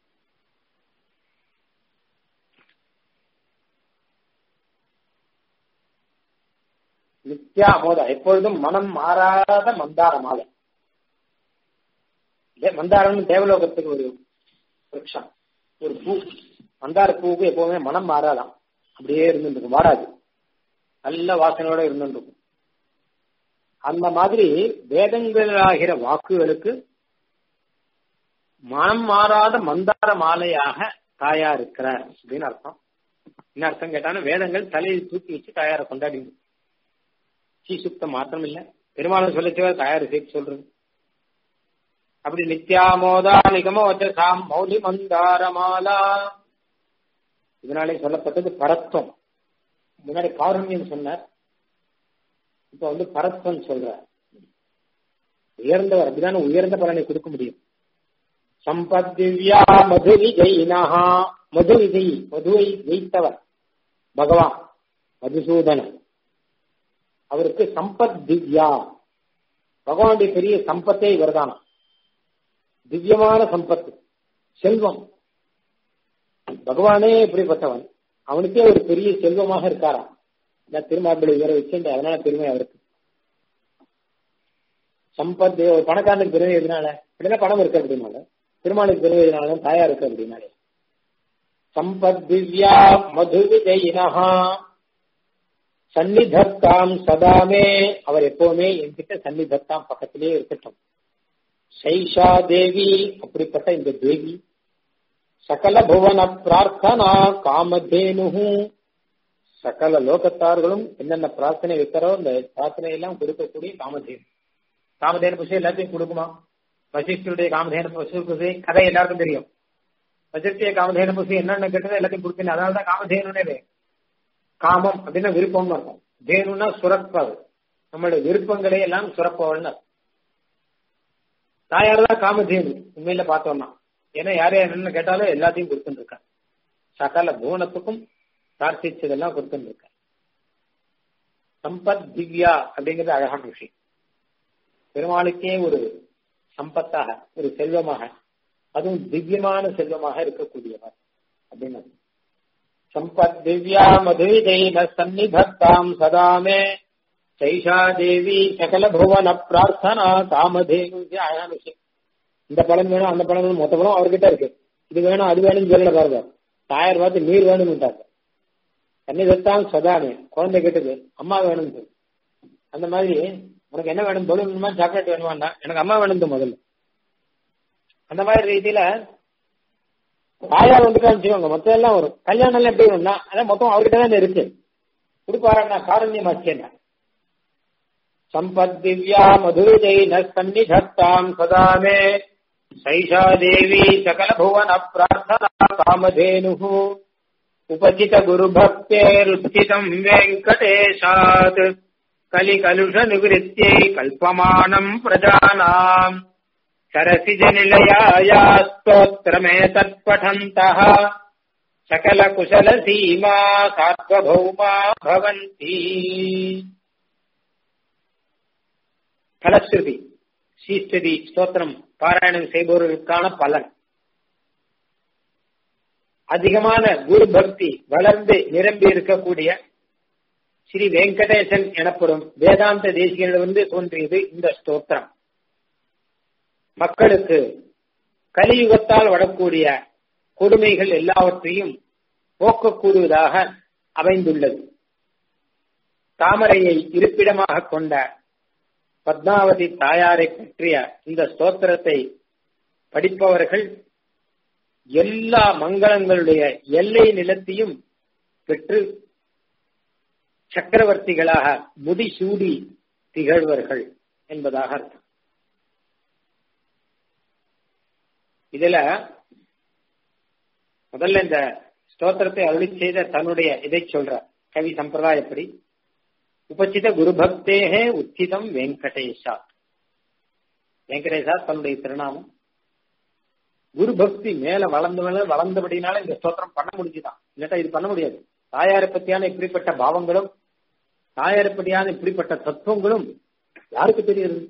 நித்யா அமோதா எப்பொழுதும் மனம் மாறாத மந்தார மாலை மந்தாரம் தேவலோகத்துக்கு ஒரு விரக்ஷம் ஒரு பூ மந்தார பூவுக்கு எப்பவுமே மனம் மாறாதாம் அப்படியே இருந்துருக்கும் வாடாது நல்ல வாசனையோட இருந்துருக்கும் அந்த மாதிரி வேதங்களாகிற வாக்குகளுக்கு மனம் மாறாத மந்தார மாலையாக தாயா இருக்கிறார் அப்படின்னு அர்த்தம் என்ன அர்த்தம் கேட்டாலும் வேதங்கள் தலையில் தூக்கி வச்சு தாயாரை கொண்டாடி ஸ்ரீசுக்தம் மாத்திரம் இல்ல பெருமாளும் சொல்லச்சுவா தாயார் சேர்த்து சொல்றது அப்படி நித்யாமோதா நிகம வச்சாம் மௌலி மந்தார மாலா இதனாலே சொல்லப்பட்டது பரத்வம் முன்னாடி காருண்யம் சொன்னார் இப்ப வந்து பரத்வன் சொல்றார் உயர்ந்தவர் அப்படிதானே உயர்ந்த பலனை கொடுக்க முடியும் சம்பத் திவ்யா மது விஜயினஹா மது விஜயி மதுவை ஜெயித்தவர் பகவான் மதுசூதனன் அவருக்கு சம்பத் திவ்யா பகவானுடைய பெரிய சம்பத்தே இவர்தானா திவ்யமான சம்பத்து செல்வம் பகவானே எப்படிப்பட்டவன் அவனுக்கே ஒரு பெரிய செல்வமாக இருக்காராம் திருமாப்பிளை இவரை வச்சுட்டு அதனால பெருமை அவருக்கு சம்பத் ஒரு பணக்காரனுக்கு பெருமை எதுனால அப்படின்னா பணம் இருக்கு அப்படின்னால திருமாலுக்கு பெருமை எதுனால தாயா இருக்கு அப்படின்னாலே சம்பத் திவ்யா மது விஜயினஹா சன்னிதத்தாம் சதாமே அவர் எப்பவுமே என்கிட்ட சன்னிதத்தாம் பக்கத்திலே இருக்கட்டும் சைஷா தேவி அப்படிப்பட்ட இந்த தேவி சகல புவன பிரார்த்தனா காமதேனு சகல லோகத்தார்களும் என்னென்ன பிரார்த்தனை வைக்கிறோ அந்த பிரார்த்தனை எல்லாம் கொடுக்கக்கூடிய காமதேனு காமதேனு புஷி எல்லாத்தையும் கொடுக்குமா வசிஷ்டருடைய காமதேனு பசு கதை எல்லாருக்கும் தெரியும் வசிஷ்டிய காமதேனு புஷி என்னென்ன கேட்டதோ எல்லாத்தையும் கொடுக்கணும் அதனால தான் காமதேனுனே காமம் அப்படின்னா விருப்பம்னு அர்த்தம் தேனுன்னா சுரப்பது நம்மளுடைய விருப்பங்களை எல்லாம் சுரப்பவள்னு தாயார் தான் காமதேனு உண்மையில பார்த்தோம்னா ஏன்னா யார் யார் என்ன கேட்டாலும் எல்லாத்தையும் கொடுத்துட்டு இருக்கா சகல புவனத்துக்கும் பிரார்த்திச்சதெல்லாம் கொடுத்துட்டு இருக்க சம்பத் திவ்யா அப்படிங்கிறது அழகான விஷயம் பெருமாளுக்கே ஒரு சம்பத்தாக ஒரு செல்வமாக அதுவும் திவ்யமான செல்வமாக இருக்கக்கூடியவர் அப்படின்னு சம்பத் திவ்யா மதுவிதைன சந்நிதத்தாம் சதாமே சைஷா தேவி சகல புவன பிரார்த்தனா காமதேனு அழகான விஷயம் இந்த பழம் வேணும் அந்த பழம் வேணும் மொத்த பழம் அவர்கிட்ட இருக்கு இது வேணும் அது வேணும்னு சொல்லல பாருங்க தாயார் பார்த்து நீர் வேணும்ட்டாங்க சன்னிதத்தான் சதாமே குழந்தை கேட்டது அம்மா வேணும் அந்த மாதிரி உனக்கு என்ன வேணும் பலூன் வேணுமா சாக்லேட் வேணுமாண்டா எனக்கு அம்மா வேணும் முதல்ல அந்த மாதிரி ரீதியில தாயார் வந்துட்டு வச்சுக்கோங்க மொத்தம் எல்லாம் வரும் கல்யாணம் எல்லாம் எப்படி வரும்னா அதான் மொத்தம் அவர்கிட்ட தான் இருக்கு கொடுப்பாரண்ணா காரண்யம் ஆச்சேன்னா சம்பத் திவ்யா மதுஜைன சந்நிதத்தாம் சதாமே சைஷா தேவி சகல புவன பிரார்த்தனா காமதேனு உபசித குரு பக்தேருத்திதம் வெங்கடேஷாத் கலி கலுஷ நிவృత్யை கல்பமானம் பிரஜானாம் சரசிஜ நிலையாயா ஸ்தோத்திரமே தத்படந்தः சகல குசல சீமா சாத்வபௌமா பவந்தி பலஸ்ருதி ஸ்ரீஸ்துதி ஸ்தோத்திரம் பாராயணம் செய்பவர்களுக்கான பலன் அதிகமான குரு பக்தி வளர்ந்து நிரம்பி இருக்கக்கூடிய ஸ்ரீ வெங்கடேசன் எனப்படும் வேதாந்த தேசிகளிலிருந்து தோன்றியது இந்த ஸ்தோத்திரம் மக்களுக்கு கலியுகத்தால் வரக்கூடிய கொடுமைகள் எல்லாவற்றையும் போக்கக்கூடியதாக அமைந்துள்ளது தாமரையை இருப்பிடமாக கொண்ட பத்மாவதி தாயாரை பற்றிய இந்த ஸ்தோத்திரத்தை படிப்பவர்கள் எல்லா மங்களங்களுடைய எல்லை நிலத்தையும் பெற்று சக்கரவர்த்திகளாக முடிசூடி திகழ்வர்கள் என்பதாக அர்த்தம் இதுல முதல்ல இந்த ஸ்தோத்திரத்தை அருளி செய்த தன்னுடைய இதை சொல்ற கவி சம்பிரதாயப்படி உபசித குரு பக்தேகே உச்சிதம் வெங்கடேஷா வெங்கடேஷா தன்னுடைய திருநாமம் குரு பக்தி மேல வளர்ந்து மேல வளர்ந்தபடினால இந்த ஸ்தோத்திரம் பண்ண முடிஞ்சுதான் இல்லாட்டா இது பண்ண முடியாது தாயாரை பத்தியான இப்படிப்பட்ட பாவங்களும் தாயாரை பற்றியான இப்படிப்பட்ட தத்துவங்களும் யாருக்கு தெரியுது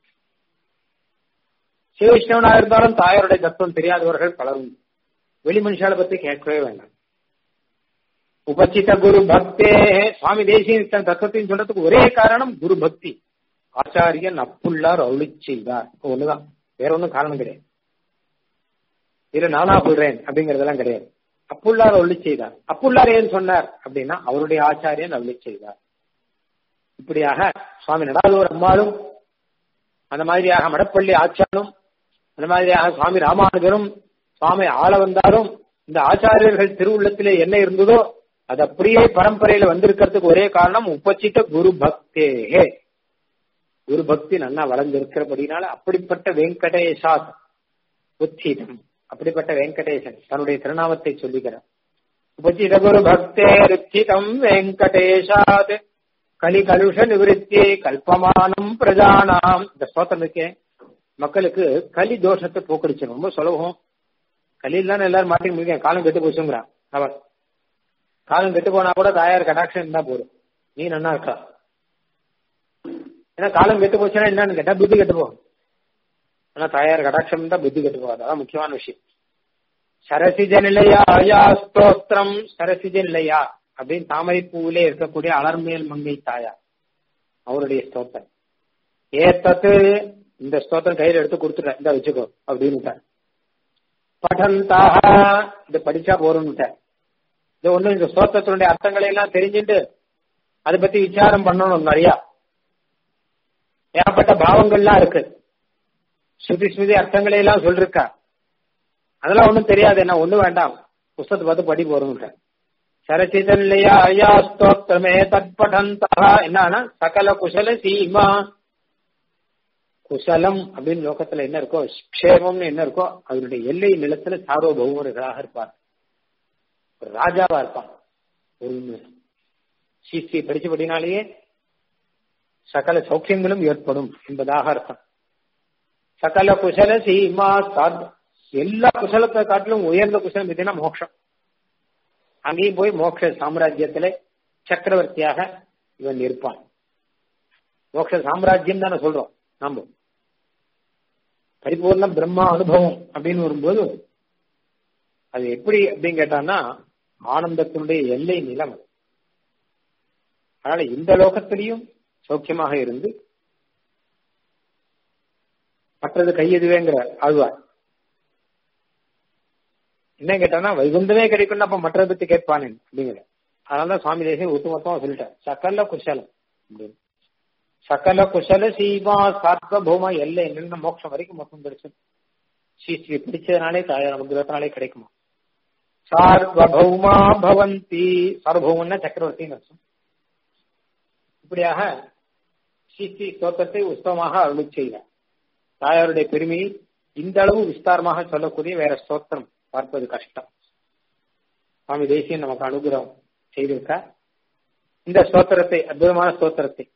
சிவவிஷ்ணவனா இருந்தாலும் தாயாருடைய தத்துவம் தெரியாதவர்கள் பலரும் வெளி மனுஷால பத்தி கேட்கவே வேண்டாம் உபசித குரு பக்தே சுவாமி தேசியன் தன் தத்துவத்தையும் சொல்றதுக்கு ஒரே காரணம் குரு பக்தி ஆச்சாரியன் அப்புள்ளார் அருளி செய்தார் ஒண்ணுதான் வேற ஒன்றும் காரணம் கிடையாது இது நானா சொல்றேன் அப்படிங்கறதெல்லாம் கிடையாது அப்புள்ளார் அருளி செய்தார் அப்புள்ளார் ஏன் சொன்னார் அப்படின்னா அவருடைய ஆச்சாரியன் அருளி செய்தார் இப்படியாக சுவாமி நடாதூர் அம்மாளும் அந்த மாதிரியாக மடப்பள்ளி ஆச்சாரும் அந்த மாதிரியாக சுவாமி ராமானுஜரும் சுவாமி ஆள வந்தாரும் இந்த ஆச்சாரியர்கள் திருவுள்ளத்திலே என்ன இருந்ததோ அது அப்படியே பரம்பரையில வந்திருக்கிறதுக்கு ஒரே காரணம் உபச்சித்த குரு பக்தேகே குரு பக்தி நல்லா வளர்ந்திருக்கிறபடினால அப்படிப்பட்ட வெங்கடேசாத் உச்சிதம் அப்படிப்பட்ட வெங்கடேசன் தன்னுடைய திருநாமத்தை சொல்லுகிறார் உபச்சித குரு பக்தே ருச்சிதம் வெங்கடேஷாத் கலி கலுஷ நிவிருத்தி கல்பமானம் பிரஜானாம் இந்த ஸ்தோத்திரம் இருக்கே மக்களுக்கு கலி தோஷத்தை போக்கடிச்சு ரொம்ப சுலபம் கலியில் தானே எல்லாரும் மாட்டி முடிக்க காலம் கெட்டு போச்சுங்கிறான் அவர் காலம் கெட்டு போனா கூட தாயார் கடாட்சம் இருந்தா போதும் நீ நன்னா இருக்கா ஏன்னா காலம் கெட்டு போச்சுன்னா என்னன்னு கேட்டா புத்தி கெட்டு போகும் ஆனா தாயார் கடாட்சம் தான் புத்தி கெட்டு போகாது அதான் முக்கியமான விஷயம் சரசிஜ நிலையா யா ஸ்தோத்திரம் சரசிஜ நிலையா அப்படின்னு தாமரை பூவிலே இருக்கக்கூடிய அலர்மேல் மங்கை தாயார் அவருடைய ஸ்தோத்திரம் ஏத்தத்து இந்த ஸ்தோத்திரம் கையில எடுத்து கொடுத்துட்டேன் இந்த வச்சுக்கோ அப்படின்னு படந்தாக இதை படிச்சா போறோம்னுட்ட இது ஒண்ணு இந்த ஸ்தோத்திரத்தினுடைய அர்த்தங்களை எல்லாம் தெரிஞ்சுட்டு அதை பத்தி விசாரம் பண்ணணும் நிறையா ஏகப்பட்ட பாவங்கள்லாம் இருக்கு ஸ்ருதி ஸ்ருதி அர்த்தங்களை எல்லாம் சொல்லிருக்கா அதெல்லாம் ஒண்ணும் தெரியாது என்ன ஒண்ணு வேண்டாம் புஸ்தத்தை பார்த்து படி போறோம்ன்ற சரசிதன்லையா ஐயா ஸ்தோத்திரமே தற்படந்தா என்னன்னா சகல குசல சீமா குசலம் அப்படின்னு லோகத்துல என்ன இருக்கோ க்ஷேமம்னு என்ன இருக்கோ அதனுடைய எல்லை நிலத்துல சார்வபௌமர்களாக இருப்பார் ஒரு ராஜாவா இருப்பான் ஒரு ஸ்ரீ படிச்சபடினாலேயே சகல சௌக்கியங்களும் ஏற்படும் என்பதாக அர்த்தம் சகல குசல சீமா எல்லா குசலத்தை காட்டிலும் உயர்ந்த குசலம் எதுனா மோட்சம் அங்கேயும் போய் மோட்ச சாம்ராஜ்யத்திலே சக்கரவர்த்தியாக இவன் இருப்பான் மோட்ச சாம்ராஜ்யம் தானே சொல்றோம் நாம பரிபூர்ண பிரம்மா அனுபவம் அப்படின்னு வரும்போது அது எப்படி அப்படின்னு கேட்டான்னா ஆனந்தத்தினுடைய எல்லை நிலம் அதனால இந்த லோகத்திலையும் சௌக்கியமாக இருந்து மற்றது கையெதுவேங்கிற ஆழ்வார் என்ன கேட்டானா வைகுந்தமே கிடைக்கும் அப்ப மற்றதை பத்தி கேட்பானே அப்படிங்கிற அதனாலதான் சுவாமி தேசியம் ஒட்டுமொத்தமா சொல்லிட்டேன் சக்கல்ல குஷலம் அப்படின்னு சகல குஷல சீமா சார்பூமா எல்லை என்னென்ன மோட்சம் வரைக்கும் மொத்தம் படிச்சு ஸ்ரீ ஸ்ரீ பிடிச்சதுனாலே தாயார் அனுகிரகத்தினாலே கிடைக்குமா சார்வபௌமா பவந்தி சார்வபௌமன்னா சக்கரவர்த்தின்னு அர்த்தம் இப்படியாக ஸ்ரீ ஸ்ரீ ஸ்தோத்திரத்தை உஸ்தவமாக அருளி செய்தார் தாயாருடைய பெருமையை இந்த அளவு விஸ்தாரமாக சொல்லக்கூடிய வேற ஸ்தோத்திரம் பார்ப்பது கஷ்டம் சுவாமி தேசியம் நமக்கு அனுகிரகம் செய்திருக்க இந்த ஸ்தோத்திரத்தை அற்புதமான ஸ்தோத்திரத்தை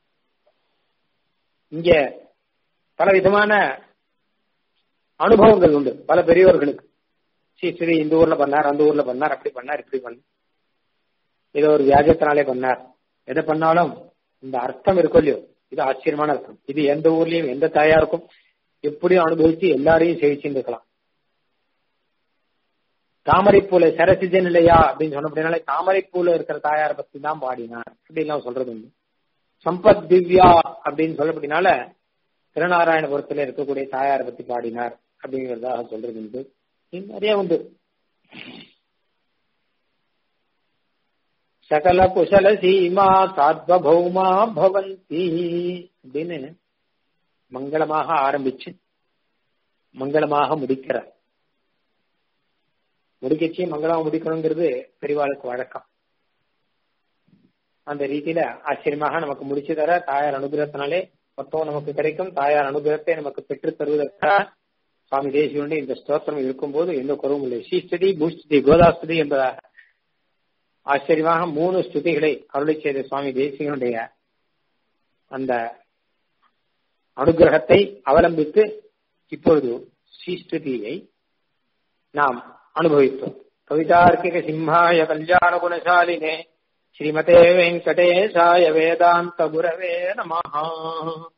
இங்க பல விதமான அனுபவங்கள் உண்டு பல பெரியவர்களுக்கு ஸ்ரீ ஸ்ரீ இந்த ஊர்ல பண்ணார் அந்த ஊர்ல பண்ணார் அப்படி பண்ணார் இப்படி பண்ணார் ஏதோ ஒரு வியாஜத்தினாலே பண்ணார் எதை பண்ணாலும் இந்த அர்த்தம் இருக்கும் இல்லையோ இது ஆச்சரியமான அர்த்தம் இது எந்த ஊர்லயும் எந்த தாயாருக்கும் எப்படியும் அனுபவிச்சு எல்லாரையும் சேவிச்சுட்டு இருக்கலாம் தாமரைப்பூல சரசிஜன் இல்லையா அப்படின்னு சொன்ன அப்படின்னாலே தாமரைப்பூல இருக்கிற தாயார் பத்தி தான் பாடினார் அப்படின்லாம் சொல்றது உண்டு சம்பத் திவ்யா அப்படின்னு சொல்லப்படினால திருநாராயணபுரத்துல இருக்கக்கூடிய தாயார் பத்தி பாடினார் அப்படிங்கிறதாக சொல்றது உண்டு நிறைய உண்டு சகல குசல சீமா சாத்வபௌமா பவந்தி அப்படின்னு மங்களமாக ஆரம்பிச்சு மங்களமாக முடிக்கிறார் முடிக்கச்சு மங்களமாக முடிக்கணுங்கிறது பெரிவாளுக்கு வழக்கம் அந்த ரீதியில ஆச்சரியமாக நமக்கு முடிச்சு தர தாயார் அனுகிரகத்தினாலே மொத்தம் நமக்கு கிடைக்கும் தாயார் அனுகிரகத்தை நமக்கு பெற்று தருவதற்காக சுவாமி தேசியனுடைய இந்த ஸ்தோத்திரம் இருக்கும்போது எந்த குறவும் இல்லை ஸ்ரீஸ்துதி பூஸ்துதி கோதாஸ்துதி என்பதாக ஆச்சரியமாக மூணு ஸ்துதிகளை அருளை செய்த சுவாமி தேசிகனுடைய அந்த அனுகிரகத்தை அவலம்பித்து இப்பொழுது ஸ்ரீஸ்துதியை நாம் அனுபவித்தோம் கவிதார்க்கிக சிம்ஹாய கல்யாண குணசாலினே ஸ்ரீமதே வெங்கடேசாய வேதாந்த குரவே நமஹா